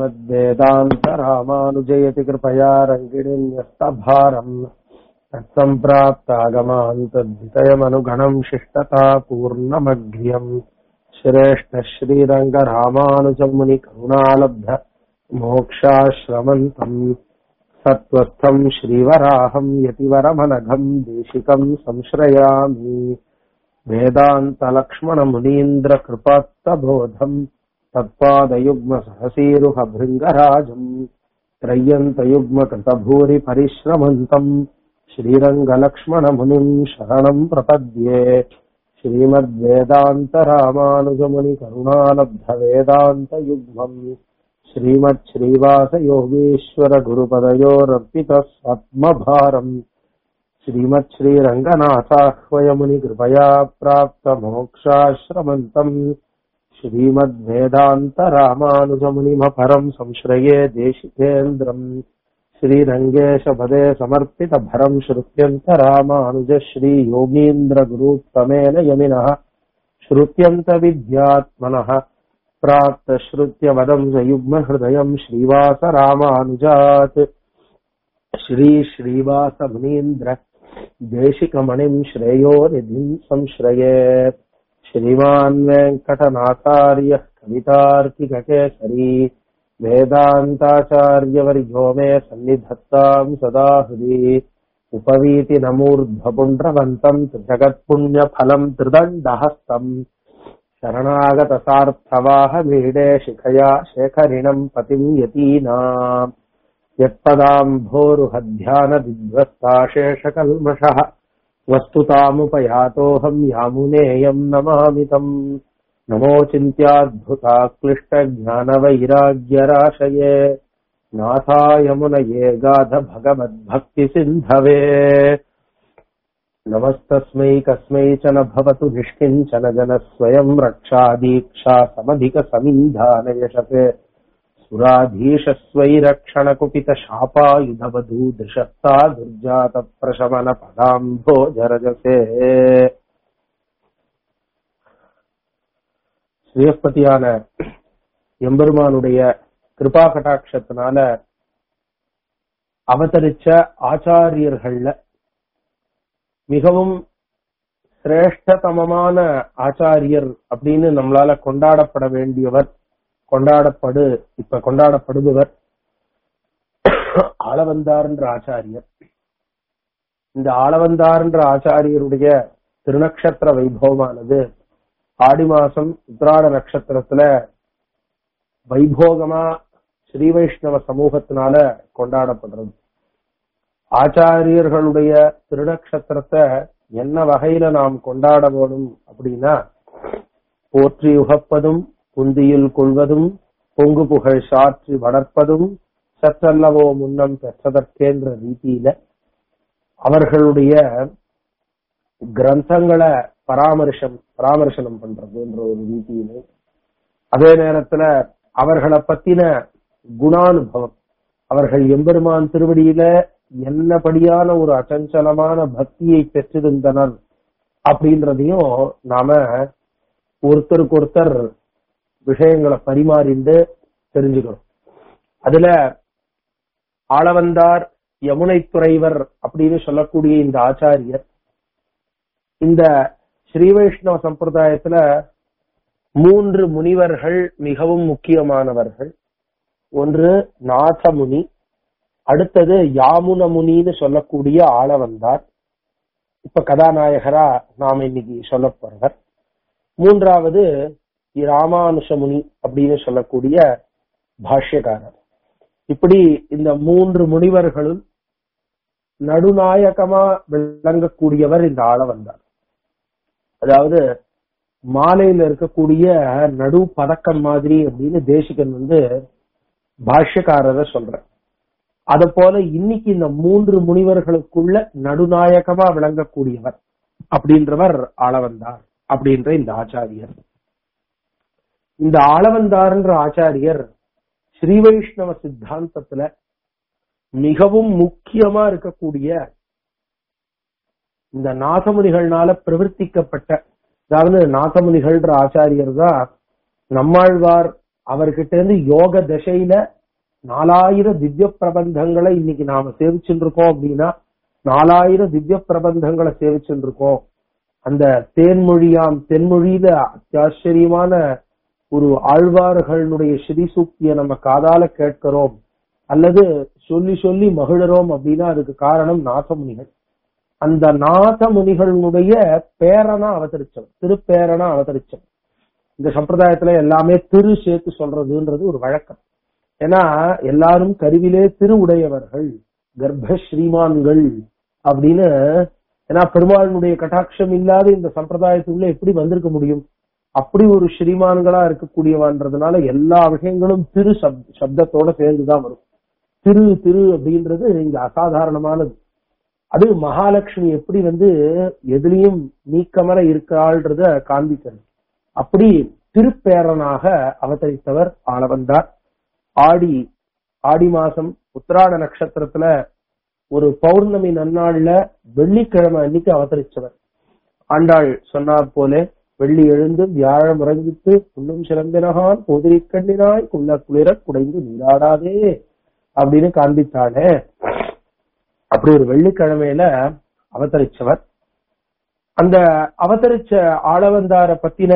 श्रीमद्वेदान्तरामानुजयति कृपया रङ्गिणीन्यस्तभारम् तत्सम्प्राप्तागमान् तद्वितयमनुगणम् शिष्टता पूर्णमघ्र्यम् श्रेष्ठ श्रीरङ्गरामानुजमुनिकरुणालब्ध मोक्षाश्रमन्तम् सत्त्वस्थम् श्रीवराहम् यतिवरमनघम् देशिकम् संश्रयामि वेदान्तलक्ष्मणमुनीन्द्रकृपात्तबोधम् तत्पादयुग्मसहसीरुहभृङ्गराजम् त्रय्यन्तयुग्मकृतभूरिपरिश्रमन्तम् श्रीरङ्गलक्ष्मणमुनिम् शरणम् प्रपद्ये श्रीमद्वेदान्तरामानुजमुनिकरुणालब्धवेदान्तयुग्मम् श्रीमच्छ्रीवासयोगीश्वरगुरुपदयोरर्पितस्वत्मभारम् श्रीमच्छ्रीरङ्गनाथाह्वयमुनिकृपया प्राप्तमोक्षाश्रमन्तम् श्रीमद्वेदान्तरामानुजमुनिमपरम् संश्रये देशिकेन्द्रम् श्रीरङ्गेशपदे समर्पितभरम् श्रुत्यन्तरामानुज श्रीयोगीन्द्रगुरुत्तमेन यमिनः श्रुत्यन्तविद्यात्मनः प्राप्तश्रुत्यवदम् सयुग्महृदयम् श्रीवासरामानुजात् श्रीश्रीवासमुनीन्द्र देशिकमणिम् श्रेयो निधिम् संश्रये श्रीमान् वेङ्कटनाथार्यः कवितार्किककेसरी वेदान्ताचार्यवर्यो मे सन्निधत्ताम् सदा हृदि उपवीतिनमूर्ध्वपुण्ड्रवन्तम् जगत्पुण्यफलम् त्रिदण्डहस्तम् शरणागतसार्थवाहमीडे शिखया शेखरिणम् पतिम् यतीनाम् यत्पदाम्भोरुहध्यानविध्वस्ताशेषकल्मषः वस्तुतामुपयातोऽहम् यामुनेयम् नमामि तम् नमो चिन्त्याद्भुताक्लिष्टज्ञानवैराग्यराशये नाथाय मुनये गाध भगवद्भक्तिसिन्धवे नमस्तस्मै कस्मै च न भवतु निष्किञ्चन जनः स्वयम् रक्षादीक्षा समधिकसमिन्धानयशते सुराधीशस्वैरक्षणकुपितशापायुधवधूदृशस्ता दुर्जातप्रशमनपदाम्भोजरजसे ஸ்ரீயப்பதியான எம்பெருமானுடைய கிருபா கட்டாட்சத்தினால அவதரிச்ச ஆச்சாரியர்கள்ல மிகவும் சிரேஷ்டதமமான ஆச்சாரியர் அப்படின்னு நம்மளால கொண்டாடப்பட வேண்டியவர் கொண்டாடப்படு இப்ப கொண்டாடப்படுபவர் ஆளவந்தார்ன்ற ஆச்சாரியர் இந்த ஆளவந்தார்ன்ற ஆச்சாரியருடைய திருநக்ஷத்திர வைபவமானது ஆடி மாசம் உத்ராட நட்சத்திரத்துல வைபோகமா ஸ்ரீ வைஷ்ணவ சமூகத்தினால கொண்டாடப்படுறது ஆச்சாரியர்களுடைய திருநக்ஷத்திரத்தை என்ன வகையில நாம் கொண்டாட வேணும் அப்படின்னா போற்றி உகப்பதும் புந்தியில் கொள்வதும் பொங்கு புகழ் சாற்றி வளர்ப்பதும் சற்றல்லவோ முன்னம் பெற்றதற்கேன்ற ரீதியில அவர்களுடைய கிரந்தங்களை பராமரிசம் பராமர்சனம் பண்றதுன்ற ஒரு ரீதியிலே அதே நேரத்துல அவர்களை பத்தின குணானுபவம் அவர்கள் எம்பெருமான் திருவடியில என்னபடியான ஒரு அச்சஞ்சலமான பக்தியை பெற்றிருந்தனர் அப்படின்றதையும் நாம ஒருத்தருக்கு ஒருத்தர் விஷயங்களை பரிமாறிண்டு தெரிஞ்சுக்கிறோம் அதுல ஆளவந்தார் யமுனை துறைவர் அப்படின்னு சொல்லக்கூடிய இந்த ஆச்சாரியர் இந்த ஸ்ரீ வைஷ்ணவ சம்பிரதாயத்துல மூன்று முனிவர்கள் மிகவும் முக்கியமானவர்கள் ஒன்று நாதமுனி அடுத்தது யாமுன முனின்னு சொல்லக்கூடிய ஆளவந்தார் இப்ப கதாநாயகரா நாம இன்னைக்கு சொல்ல போறவர் மூன்றாவது ராமானுஷ முனி அப்படின்னு சொல்லக்கூடிய பாஷ்யக்காரர் இப்படி இந்த மூன்று முனிவர்களும் நடுநாயகமா விளங்கக்கூடியவர் இந்த ஆளவந்தார் அதாவது மாலையில இருக்கக்கூடிய நடு பதக்கம் மாதிரி அப்படின்னு தேசிகன் வந்து பாஷ்யக்காரரை சொல்ற அத போல இன்னைக்கு இந்த மூன்று முனிவர்களுக்குள்ள நடுநாயகமா விளங்கக்கூடியவர் அப்படின்றவர் ஆளவந்தார் அப்படின்ற இந்த ஆச்சாரியர் இந்த ஆளவந்தார்ன்ற ஆச்சாரியர் ஸ்ரீ வைஷ்ணவ சித்தாந்தத்துல மிகவும் முக்கியமா இருக்கக்கூடிய இந்த நாதமுனிகள்னால பிரவர்த்திக்கப்பட்ட அதாவது நாதமுனிகள்ன்ற ஆச்சாரியர் தான் நம்மாழ்வார் அவர்கிட்ட இருந்து யோக தசையில நாலாயிரம் திவ்ய பிரபந்தங்களை இன்னைக்கு நாம சேவிச்சுட்டு இருக்கோம் அப்படின்னா நாலாயிரம் திவ்ய பிரபந்தங்களை சேவிச்சுட்டு இருக்கோம் அந்த தேன்மொழியாம் தென்மொழியில அத்தியாச்சரியமான ஒரு ஆழ்வார்களுடைய ஸ்ரீசூக்தியை நம்ம காதால கேட்கிறோம் அல்லது சொல்லி சொல்லி மகிழறோம் அப்படின்னா அதுக்கு காரணம் நாசமுனிகள் அந்த நாசமுனிகளுடைய பேரனா அவதரிச்சவன் திருப்பேரனா அவதரிச்சவன் இந்த சம்பிரதாயத்துல எல்லாமே திரு சேர்த்து சொல்றதுன்றது ஒரு வழக்கம் ஏன்னா எல்லாரும் கருவிலே திரு உடையவர்கள் கர்ப்ப ஸ்ரீமான்கள் அப்படின்னு ஏன்னா பெருமாளுடைய கட்டாட்சம் இல்லாத இந்த சம்பிரதாயத்துக்குள்ள எப்படி வந்திருக்க முடியும் அப்படி ஒரு ஸ்ரீமான்களா இருக்கக்கூடியவான்றதுனால எல்லா விஷயங்களும் திரு சப் சப்தத்தோட சேர்ந்துதான் வரும் திரு திரு அப்படின்றது இங்க அசாதாரணமானது அது மகாலட்சுமி எப்படி வந்து எதுலயும் நீக்கமர இருக்கிறாள்ன்றத காண்பிக்கிறது அப்படி திருப்பேரனாக அவதரித்தவர் ஆளவந்தார் ஆடி ஆடி மாசம் உத்திராட நட்சத்திரத்துல ஒரு பௌர்ணமி நன்னாள்ல வெள்ளிக்கிழமை அன்னைக்கு அவதரிச்சவர் ஆண்டாள் சொன்னார் போல வெள்ளி எழுந்து வியாழம் உறங்கித்து புல்லும் சிலம்பினகான் போதிரி கண்ணினாய் குள்ள குளிர குடைந்து நீராடாதே அப்படின்னு காண்பித்தாளே அப்படி ஒரு வெள்ளிக்கிழமையில அவதரிச்சவர் அந்த அவதரிச்ச ஆளவந்தார பத்தின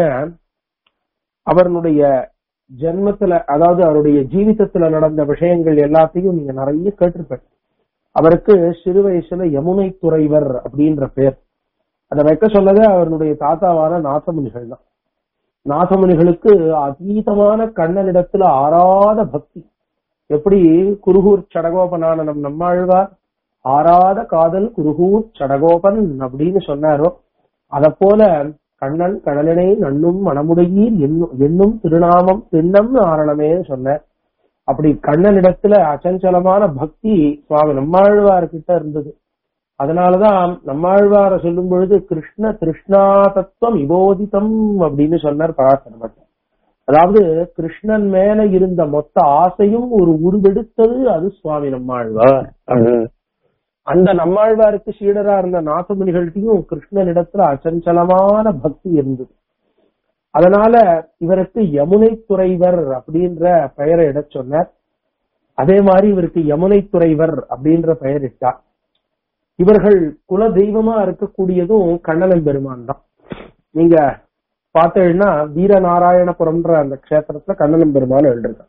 அவருடைய ஜென்மத்துல அதாவது அவருடைய ஜீவிதத்துல நடந்த விஷயங்கள் எல்லாத்தையும் நீங்க நிறைய கேட்டிருப்பேன் அவருக்கு சிறு வயசுல யமுனை துறைவர் அப்படின்ற பேர் அதை வைக்க சொல்லத அவருடைய தாத்தாவான நாசமுனிகள் தான் நாசமுனிகளுக்கு அதீதமான கண்ணனிடத்துல ஆறாத பக்தி எப்படி குருகூர் சடகோபனான நம் நம்மாழ்வார் ஆறாத காதல் குருகூர் சடகோபன் அப்படின்னு சொன்னாரோ அத போல கண்ணன் கடலினை நண்ணும் மனமுடையீர் என்னும் என்னும் திருநாமம் திண்ணம் ஆரணமே சொன்னார் அப்படி கண்ணனிடத்துல அச்சஞ்சலமான பக்தி சுவாமி நம்மாழ்வார் கிட்ட இருந்தது அதனாலதான் நம்மாழ்வார சொல்லும் பொழுது கிருஷ்ண திருஷ்ணா தத்துவம் விபோதிதம் அப்படின்னு சொன்னார் பராசரமட்டம் அதாவது கிருஷ்ணன் மேல இருந்த மொத்த ஆசையும் ஒரு உருவெடுத்தது அது சுவாமி நம்மாழ்வார் அந்த நம்மாழ்வாருக்கு சீடரா இருந்த நாசமுனிகள்கிட்டையும் கிருஷ்ணனிடத்துல அச்சஞ்சலமான பக்தி இருந்தது அதனால இவருக்கு யமுனை துறைவர் அப்படின்ற பெயரை இட சொன்னார் அதே மாதிரி இவருக்கு யமுனை துறைவர் அப்படின்ற பெயர் இட்டார் இவர்கள் குல தெய்வமா இருக்கக்கூடியதும் கண்ணனன் பெருமான் தான் நீங்க பார்த்தீங்கன்னா வீரநாராயணபுரம்ன்ற அந்த கஷேத்திரத்துல கண்ணனன் பெருமான் எழுதிருக்காங்க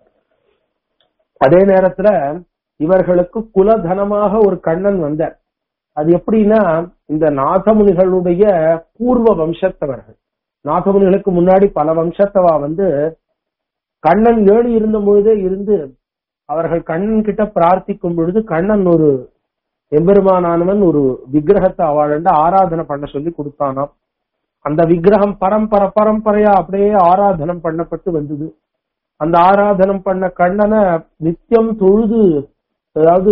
அதே நேரத்துல இவர்களுக்கு குலதனமாக ஒரு கண்ணன் வந்தார் அது எப்படின்னா இந்த நாதமுனிகளுடைய பூர்வ வம்சத்தவர்கள் நாதமுனிகளுக்கு முன்னாடி பல வம்சத்தவா வந்து கண்ணன் ஏழு இருந்த பொழுதே இருந்து அவர்கள் கண்ணன் கிட்ட பிரார்த்திக்கும் பொழுது கண்ணன் ஒரு எம்பெருமானானவன் ஒரு விக்கிரகத்தை அவள்கிட்ட ஆராதனை பண்ண சொல்லி கொடுத்தானாம் அந்த விக்கிரகம் பரம்பர பரம்பரையா அப்படியே ஆராதனம் பண்ணப்பட்டு வந்தது அந்த ஆராதனம் பண்ண கண்ணனை நித்தியம் தொழுது அதாவது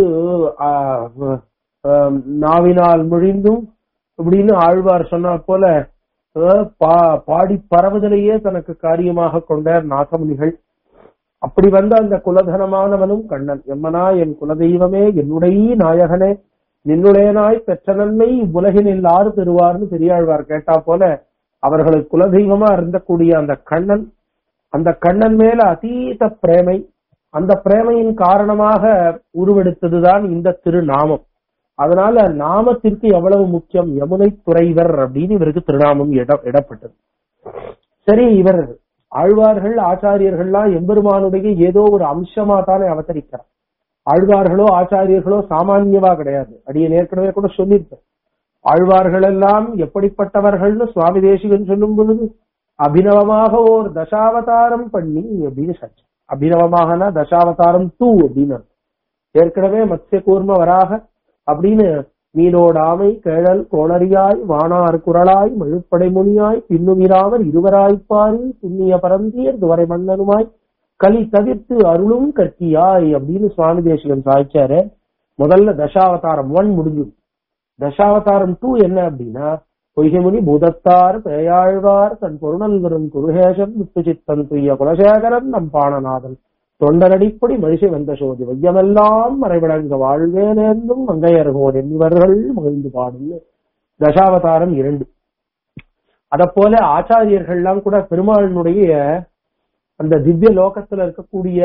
நாவினால் முழிந்தும் இப்படின்னு ஆழ்வார் சொன்னா போல பாடி பரவுதலையே தனக்கு காரியமாக கொண்டார் நாசமுனிகள் அப்படி வந்த அந்த குலதனமானவனும் கண்ணன் எம்மனா என் குலதெய்வமே என்னுடைய நாயகனே நின்னுடையனாய் பெற்ற நன்மை உலகினில் ஆறு பெறுவார்னு பெரியாழ்வார் கேட்டா போல அவர்களுக்கு குலதெய்வமா இருந்தக்கூடிய அந்த கண்ணன் அந்த கண்ணன் மேல அதீத பிரேமை அந்த பிரேமையின் காரணமாக உருவெடுத்ததுதான் இந்த திருநாமம் அதனால நாமத்திற்கு எவ்வளவு முக்கியம் யமுனை துறைவர் அப்படின்னு இவருக்கு திருநாமம் இட இடப்பட்டது சரி இவர் ஆழ்வார்கள் ஆச்சாரியர்கள்லாம் எம்பெருமானுடைய ஏதோ ஒரு அம்சமா தானே அவதரிக்கிறார் ஆழ்வார்களோ ஆச்சாரியர்களோ சாமானியவா கிடையாது அடிய ஏற்கனவே கூட சொல்லியிருப்பேன் ஆழ்வார்கள் எல்லாம் எப்படிப்பட்டவர்கள்னு சுவாமி தேசிகன் சொல்லும் பொழுது அபிநவமாக ஓர் தசாவதாரம் பண்ணி அப்படின்னு சச்சு அபிநவமாகனா தசாவதாரம் டூ அப்படின்னு ஏற்கனவே மத்ய கூர்ம வராக அப்படின்னு மீனோடாமை கேழல் கோளரியாய் வானார் குரலாய் மழுப்படை முனியாய் பின்னுமிராமல் இருவராய்ப்பாரி புண்ணிய பரந்தியர் துவரை மன்னனுமாய் கலி தவிர்த்து அருளும் கற்கியாய் அப்படின்னு சுவாமி தேசிகன் சாய்ச்சாரு முதல்ல தசாவதாரம் ஒன் முடிஞ்சு தசாவதாரம் டூ என்ன அப்படின்னா பொய்கமுனி பூதத்தார் பேயாழ்வார் தன் பொருணல் வரும் குருகேசன் விட்டு சித்தன் துய்ய குலசேகரன் நம் பாணநாதன் தொண்டனடிப்படி மனுஷ வந்த சோதி வையமெல்லாம் மறைவிடங்க வாழ்வேனேந்தும் மங்கையர்கோன் என்பவர்கள் மகிழ்ந்து பாடும் தசாவதாரம் இரண்டு அத போல ஆச்சாரியர்கள்லாம் கூட பெருமாளினுடைய அந்த திவ்ய லோகத்துல இருக்கக்கூடிய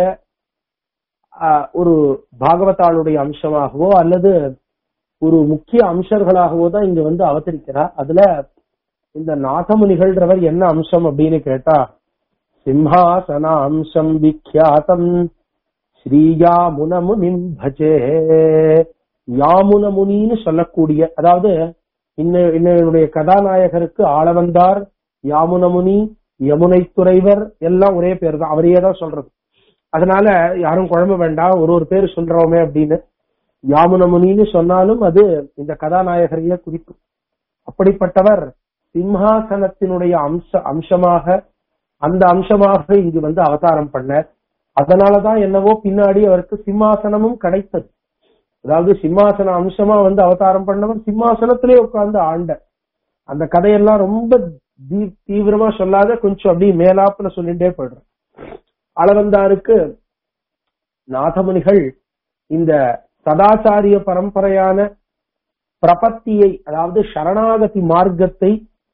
ஆஹ், ஒரு பாகவதாளுடைய அம்சமாகவோ அல்லது ஒரு முக்கிய அம்சர்களாகவோ தான் இங்க வந்து அவதரிக்கிறார் அதுல இந்த நாதமுனிகள்ன்றவர் என்ன அம்சம் அப்படின்னு கேட்டா சிம்ஹாசன அம்சம் விக்யாதம் ஸ்ரீயாமுன முனிம் பஜே யாமுன முனின்னு சொல்லக்கூடிய அதாவது இன்ன- இன்னையுடைய கதாநாயகருக்கு ஆளவந்தார் யாமுன முனி யமுனை துறைவர் எல்லாம் ஒரே பேர் தான் அவரையே தான் சொல்றது அதனால யாரும் குழம்ப வேண்டாம் ஒரு ஒரு பேர் சொல்றோமே அப்படின்னு யாமுன முனின்னு சொன்னாலும் அது இந்த கதாநாயகரையே குறிக்கும் அப்படிப்பட்டவர் சிம்ஹாசனத்தினுடைய அம்ச அம்சமாக அந்த அம்சமாக இங்கு வந்து அவதாரம் பண்ணார் அதனாலதான் என்னவோ பின்னாடி அவருக்கு சிம்மாசனமும் கிடைத்தது அதாவது சிம்மாசன அம்சமா வந்து அவதாரம் பண்ணவர் சிம்மாசனத்திலே உட்கார்ந்து ஆண்ட அந்த கதையெல்லாம் ரொம்ப தீ- தீவிரமா சொல்லாத கொஞ்சம் அப்படியே மேலாப்புல சொல்லிட்டே போயிடுறேன் அளவந்தாருக்கு நாதமுனிகள் இந்த சதாச்சாரிய பரம்பரையான பிரபத்தியை அதாவது சரணாகதி மார்க்கத்தை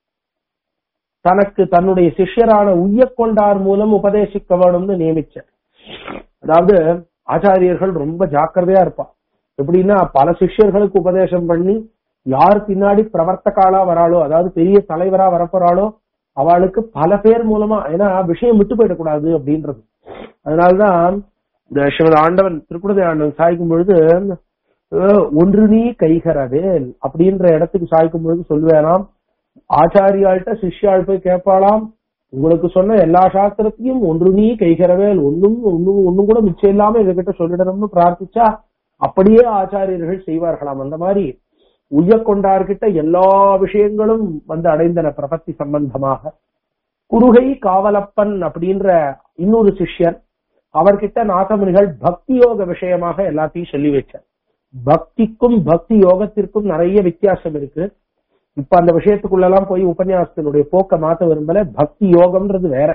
தனக்கு தன்னுடைய சிஷ்யரான உய்யக்கொண்டார் மூலம் உபதேசிக்க வேணும்னு நியமிச்சார் அதாவது ஆச்சாரியர்கள் ரொம்ப ஜாக்கிரதையா இருப்பா எப்படின்னா பல சிஷ்யர்களுக்கு உபதேசம் பண்ணி யார் பின்னாடி பிரவர்த்தகாலா வராளோ அதாவது பெரிய தலைவரா வரப்போறாளோ அவளுக்கு பல பேர் மூலமா ஏன்னா விஷயம் விட்டு போயிடக்கூடாது அப்படின்றது அதனால்தான் இந்த ஸ்ரீமத் ஆண்டவன் திருக்குடதை ஆண்டவன் சாய்க்கும் பொழுது அஹ், ஒன்று நீ கைகரவேல் அப்படின்ற இடத்துக்கு சாய்க்கும் பொழுது சொல்லுவேனாம் ஆச்சாரியாள்கிட்ட சிஷ்யாள் போய் கேட்பாளாம் உங்களுக்கு சொன்ன எல்லா சாஸ்திரத்தையும் ஒன்று நீ கைகரவேல் ஒன்னும் ஒன்னும் ஒன்னும் கூட மிச்சம் இல்லாம எங்ககிட்ட சொல்லிடணும்னு பிரார்த்திச்சா அப்படியே ஆச்சாரியர்கள் செய்வார்களாம் அந்த மாதிரி உய்யக்கொண்டார்கிட்ட எல்லா விஷயங்களும் வந்து அடைந்தன பிரபத்தி சம்பந்தமாக குருகை காவலப்பன் அப்படின்ற இன்னொரு சிஷ்யர் அவர்கிட்ட நாதமுனிகள் பக்தி யோக விஷயமாக எல்லாத்தையும் சொல்லி வச்சார் பக்திக்கும் பக்தி யோகத்திற்கும் நிறைய வித்தியாசம் இருக்கு இப்ப அந்த விஷயத்துக்குள்ள எல்லாம் போய் உபன்யாசத்தினுடைய போக்க மாத்த விரும்பல பக்தி யோகம்ன்றது வேற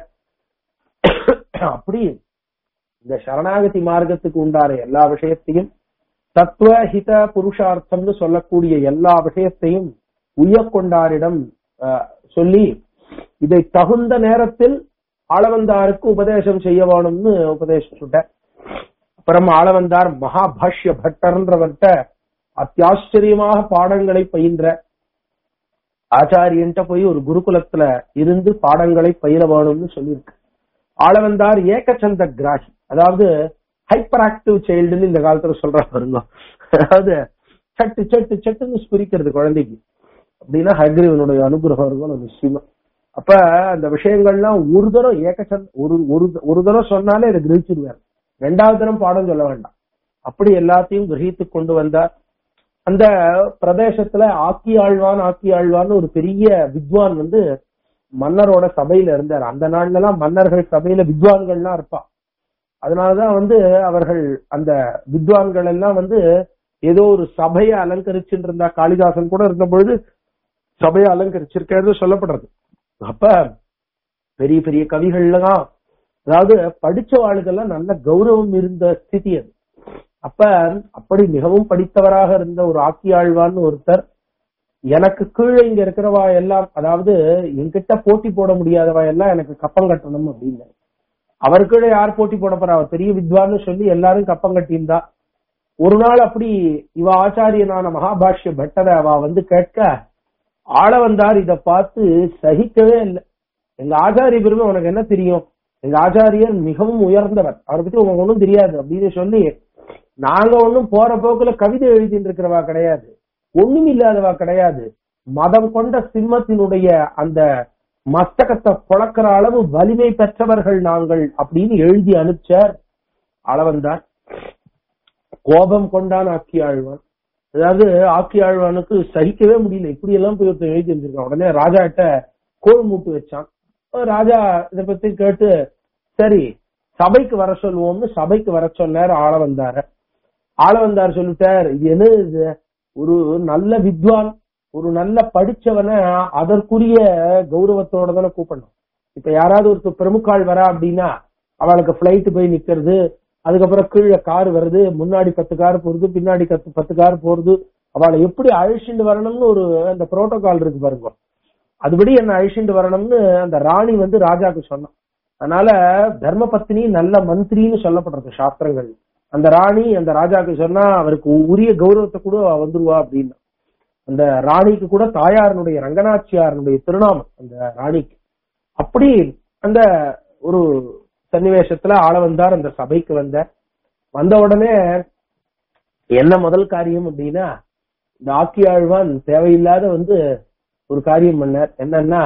அப்படி இந்த சரணாகதி மார்க்கத்துக்கு உண்டான எல்லா விஷயத்தையும் தத்துவ ஹித புருஷார்த்தம்னு சொல்லக்கூடிய எல்லா விஷயத்தையும் உய்யக்கொண்டாரிடம் அஹ், சொல்லி இதை தகுந்த நேரத்தில் ஆளவந்தாருக்கு உபதேசம் செய்ய வேணும்னு உபதேசம் சொல்லிட்டார் அப்புறம் ஆளவந்தார் மகாபாஷ்ய பட்டர்ன்றவர்கிட்ட அத்தியாச்சரியமாக பாடங்களை பயின்ற ஆச்சாரியன்ட்ட போய் ஒரு குருகுலத்துல இருந்து பாடங்களை பயில வேணும்னு சொல்லியிருக்கு ஆளவந்தார் ஏகச்சந்த கிராகி அதாவது ஹைப்பர் ஆக்டிவ் சைல்டுன்னு இந்த காலத்துல சொல்றா பாருங்க அதாவது சட்டு சட்டு சட்டுன்னு ஸ்புரிக்கிறது குழந்தைக்கு அப்படின்னா ஹக்ரீவனுடைய அனுகிரகம் இருக்கும் நிச்சயமா அப்ப அந்த விஷயங்கள்லாம் ஒரு தரம் ஏகச்சந்த ஒரு ஒரு ஒரு தரம் சொன்னாலே அதை கிரகிச்சிருவார் ரெண்டாவது தரம் பாடம் சொல்ல வேண்டாம் அப்படி எல்லாத்தையும் கிரகித்து கொண்டு வந்தார் அந்த பிரதேசத்துல ஆக்கி ஆழ்வான் ஆக்கி ஆழ்வான்னு ஒரு பெரிய வித்வான் வந்து மன்னரோட சபையில இருந்தார் அந்த நாள்ல எல்லாம் மன்னர்கள் சபையில வித்வான்கள்லாம் இருப்பா அதனாலதான் வந்து அவர்கள் அந்த வித்வான்கள் எல்லாம் வந்து ஏதோ ஒரு சபையை அலங்கரிச்சுட்டு இருந்தா காளிதாசன் கூட இருந்த பொழுது சபையை அலங்கரிச்சிருக்கிறது சொல்லப்படுறது அப்ப பெரிய பெரிய கவிகள்லாம் அதாவது படிச்ச வாழ்க்கெல்லாம் நல்ல கௌரவம் இருந்த ஸ்திதி அது அப்ப அப்படி மிகவும் படித்தவராக இருந்த ஒரு ஆக்கியாழ்வான்னு ஒருத்தர் எனக்கு கீழே இங்க இருக்கிறவா எல்லாம் அதாவது என்கிட்ட போட்டி போட முடியாதவா எல்லாம் எனக்கு கப்பம் கட்டணும் அப்படின்னு அவர் கீழே யார் போட்டி போட போறா அவர் பெரிய வித்வான்னு சொல்லி எல்லாரும் கப்பம் கட்டியிருந்தா ஒரு நாள் அப்படி இவ ஆச்சாரியனான மகாபாஷ்ய பட்டரை அவ வந்து கேட்க ஆள வந்தார் இத பார்த்து சகிக்கவே இல்லை எங்க ஆச்சாரிய பெருமை உனக்கு என்ன தெரியும் எங்க ஆச்சாரியர் மிகவும் உயர்ந்தவர் அவரை பத்தி உங்களுக்கு ஒண்ணும் தெரியாது அப்படின்னு சொல்லி நாங்க ஒண்ணும் போற போக்குல கவிதை எழுதிட்டு இருக்கிறவா கிடையாது ஒண்ணும் இல்லாதவா கிடையாது மதம் கொண்ட சிம்மத்தினுடைய அந்த மஸ்தகத்தை புழக்கிற அளவு வலிமை பெற்றவர்கள் நாங்கள் அப்படின்னு எழுதி அனுப்பிச்சார் அளவந்தார் கோபம் கொண்டான் ஆக்கி ஆழ்வான் அதாவது ஆக்கி ஆழ்வானுக்கு சகிக்கவே முடியல இப்படி எல்லாம் போய் ஒருத்தன் எழுதி வச்சிருக்கான் உடனே ராஜா கிட்ட கோல் மூட்டு வச்சான் ராஜா இத பத்தி கேட்டு சரி சபைக்கு வர சொல்லுவோம்னு சபைக்கு வர சொன்னார் ஆள வந்தார ஆள வந்தார் சொல்லிட்டார் இது என்ன இது ஒரு நல்ல வித்வான் ஒரு நல்ல படிச்சவனை அதற்குரிய கௌரவத்தோட தானே கூப்பிடணும் இப்ப யாராவது ஒரு பிரமுகாள் வரா அப்படின்னா அவளுக்கு பிளைட் போய் நிக்கிறது அதுக்கப்புறம் கீழே கார் வருது முன்னாடி பத்து கார் போறது பின்னாடி பத்து பத்து கார் போறது அவளை எப்படி அழிச்சுட்டு வரணும்னு ஒரு அந்த புரோட்டோகால் இருக்கு பாருங்க அதுபடி என்ன அழிச்சுட்டு வரணும்னு அந்த ராணி வந்து ராஜாக்கு சொன்னான் அதனால தர்ம பத்னி நல்ல மந்திரின்னு சொல்லப்படுறது சாஸ்திரங்கள் அந்த ராணி அந்த ராஜாக்கு சொன்னா அவருக்கு உரிய கௌரவத்தை கூட அவ வந்துருவா அப்படின்னு அந்த ராணிக்கு கூட தாயாரனுடைய ரங்கநாச்சியாரனுடைய திருநாமம் அந்த ராணிக்கு அப்படி அந்த ஒரு சன்னிவேஷத்துல ஆள வந்தார் அந்த சபைக்கு வந்த வந்த உடனே என்ன முதல் காரியம் அப்படின்னா இந்த ஆக்கியாழ்வான் தேவையில்லாத வந்து ஒரு காரியம் பண்ணார் என்னன்னா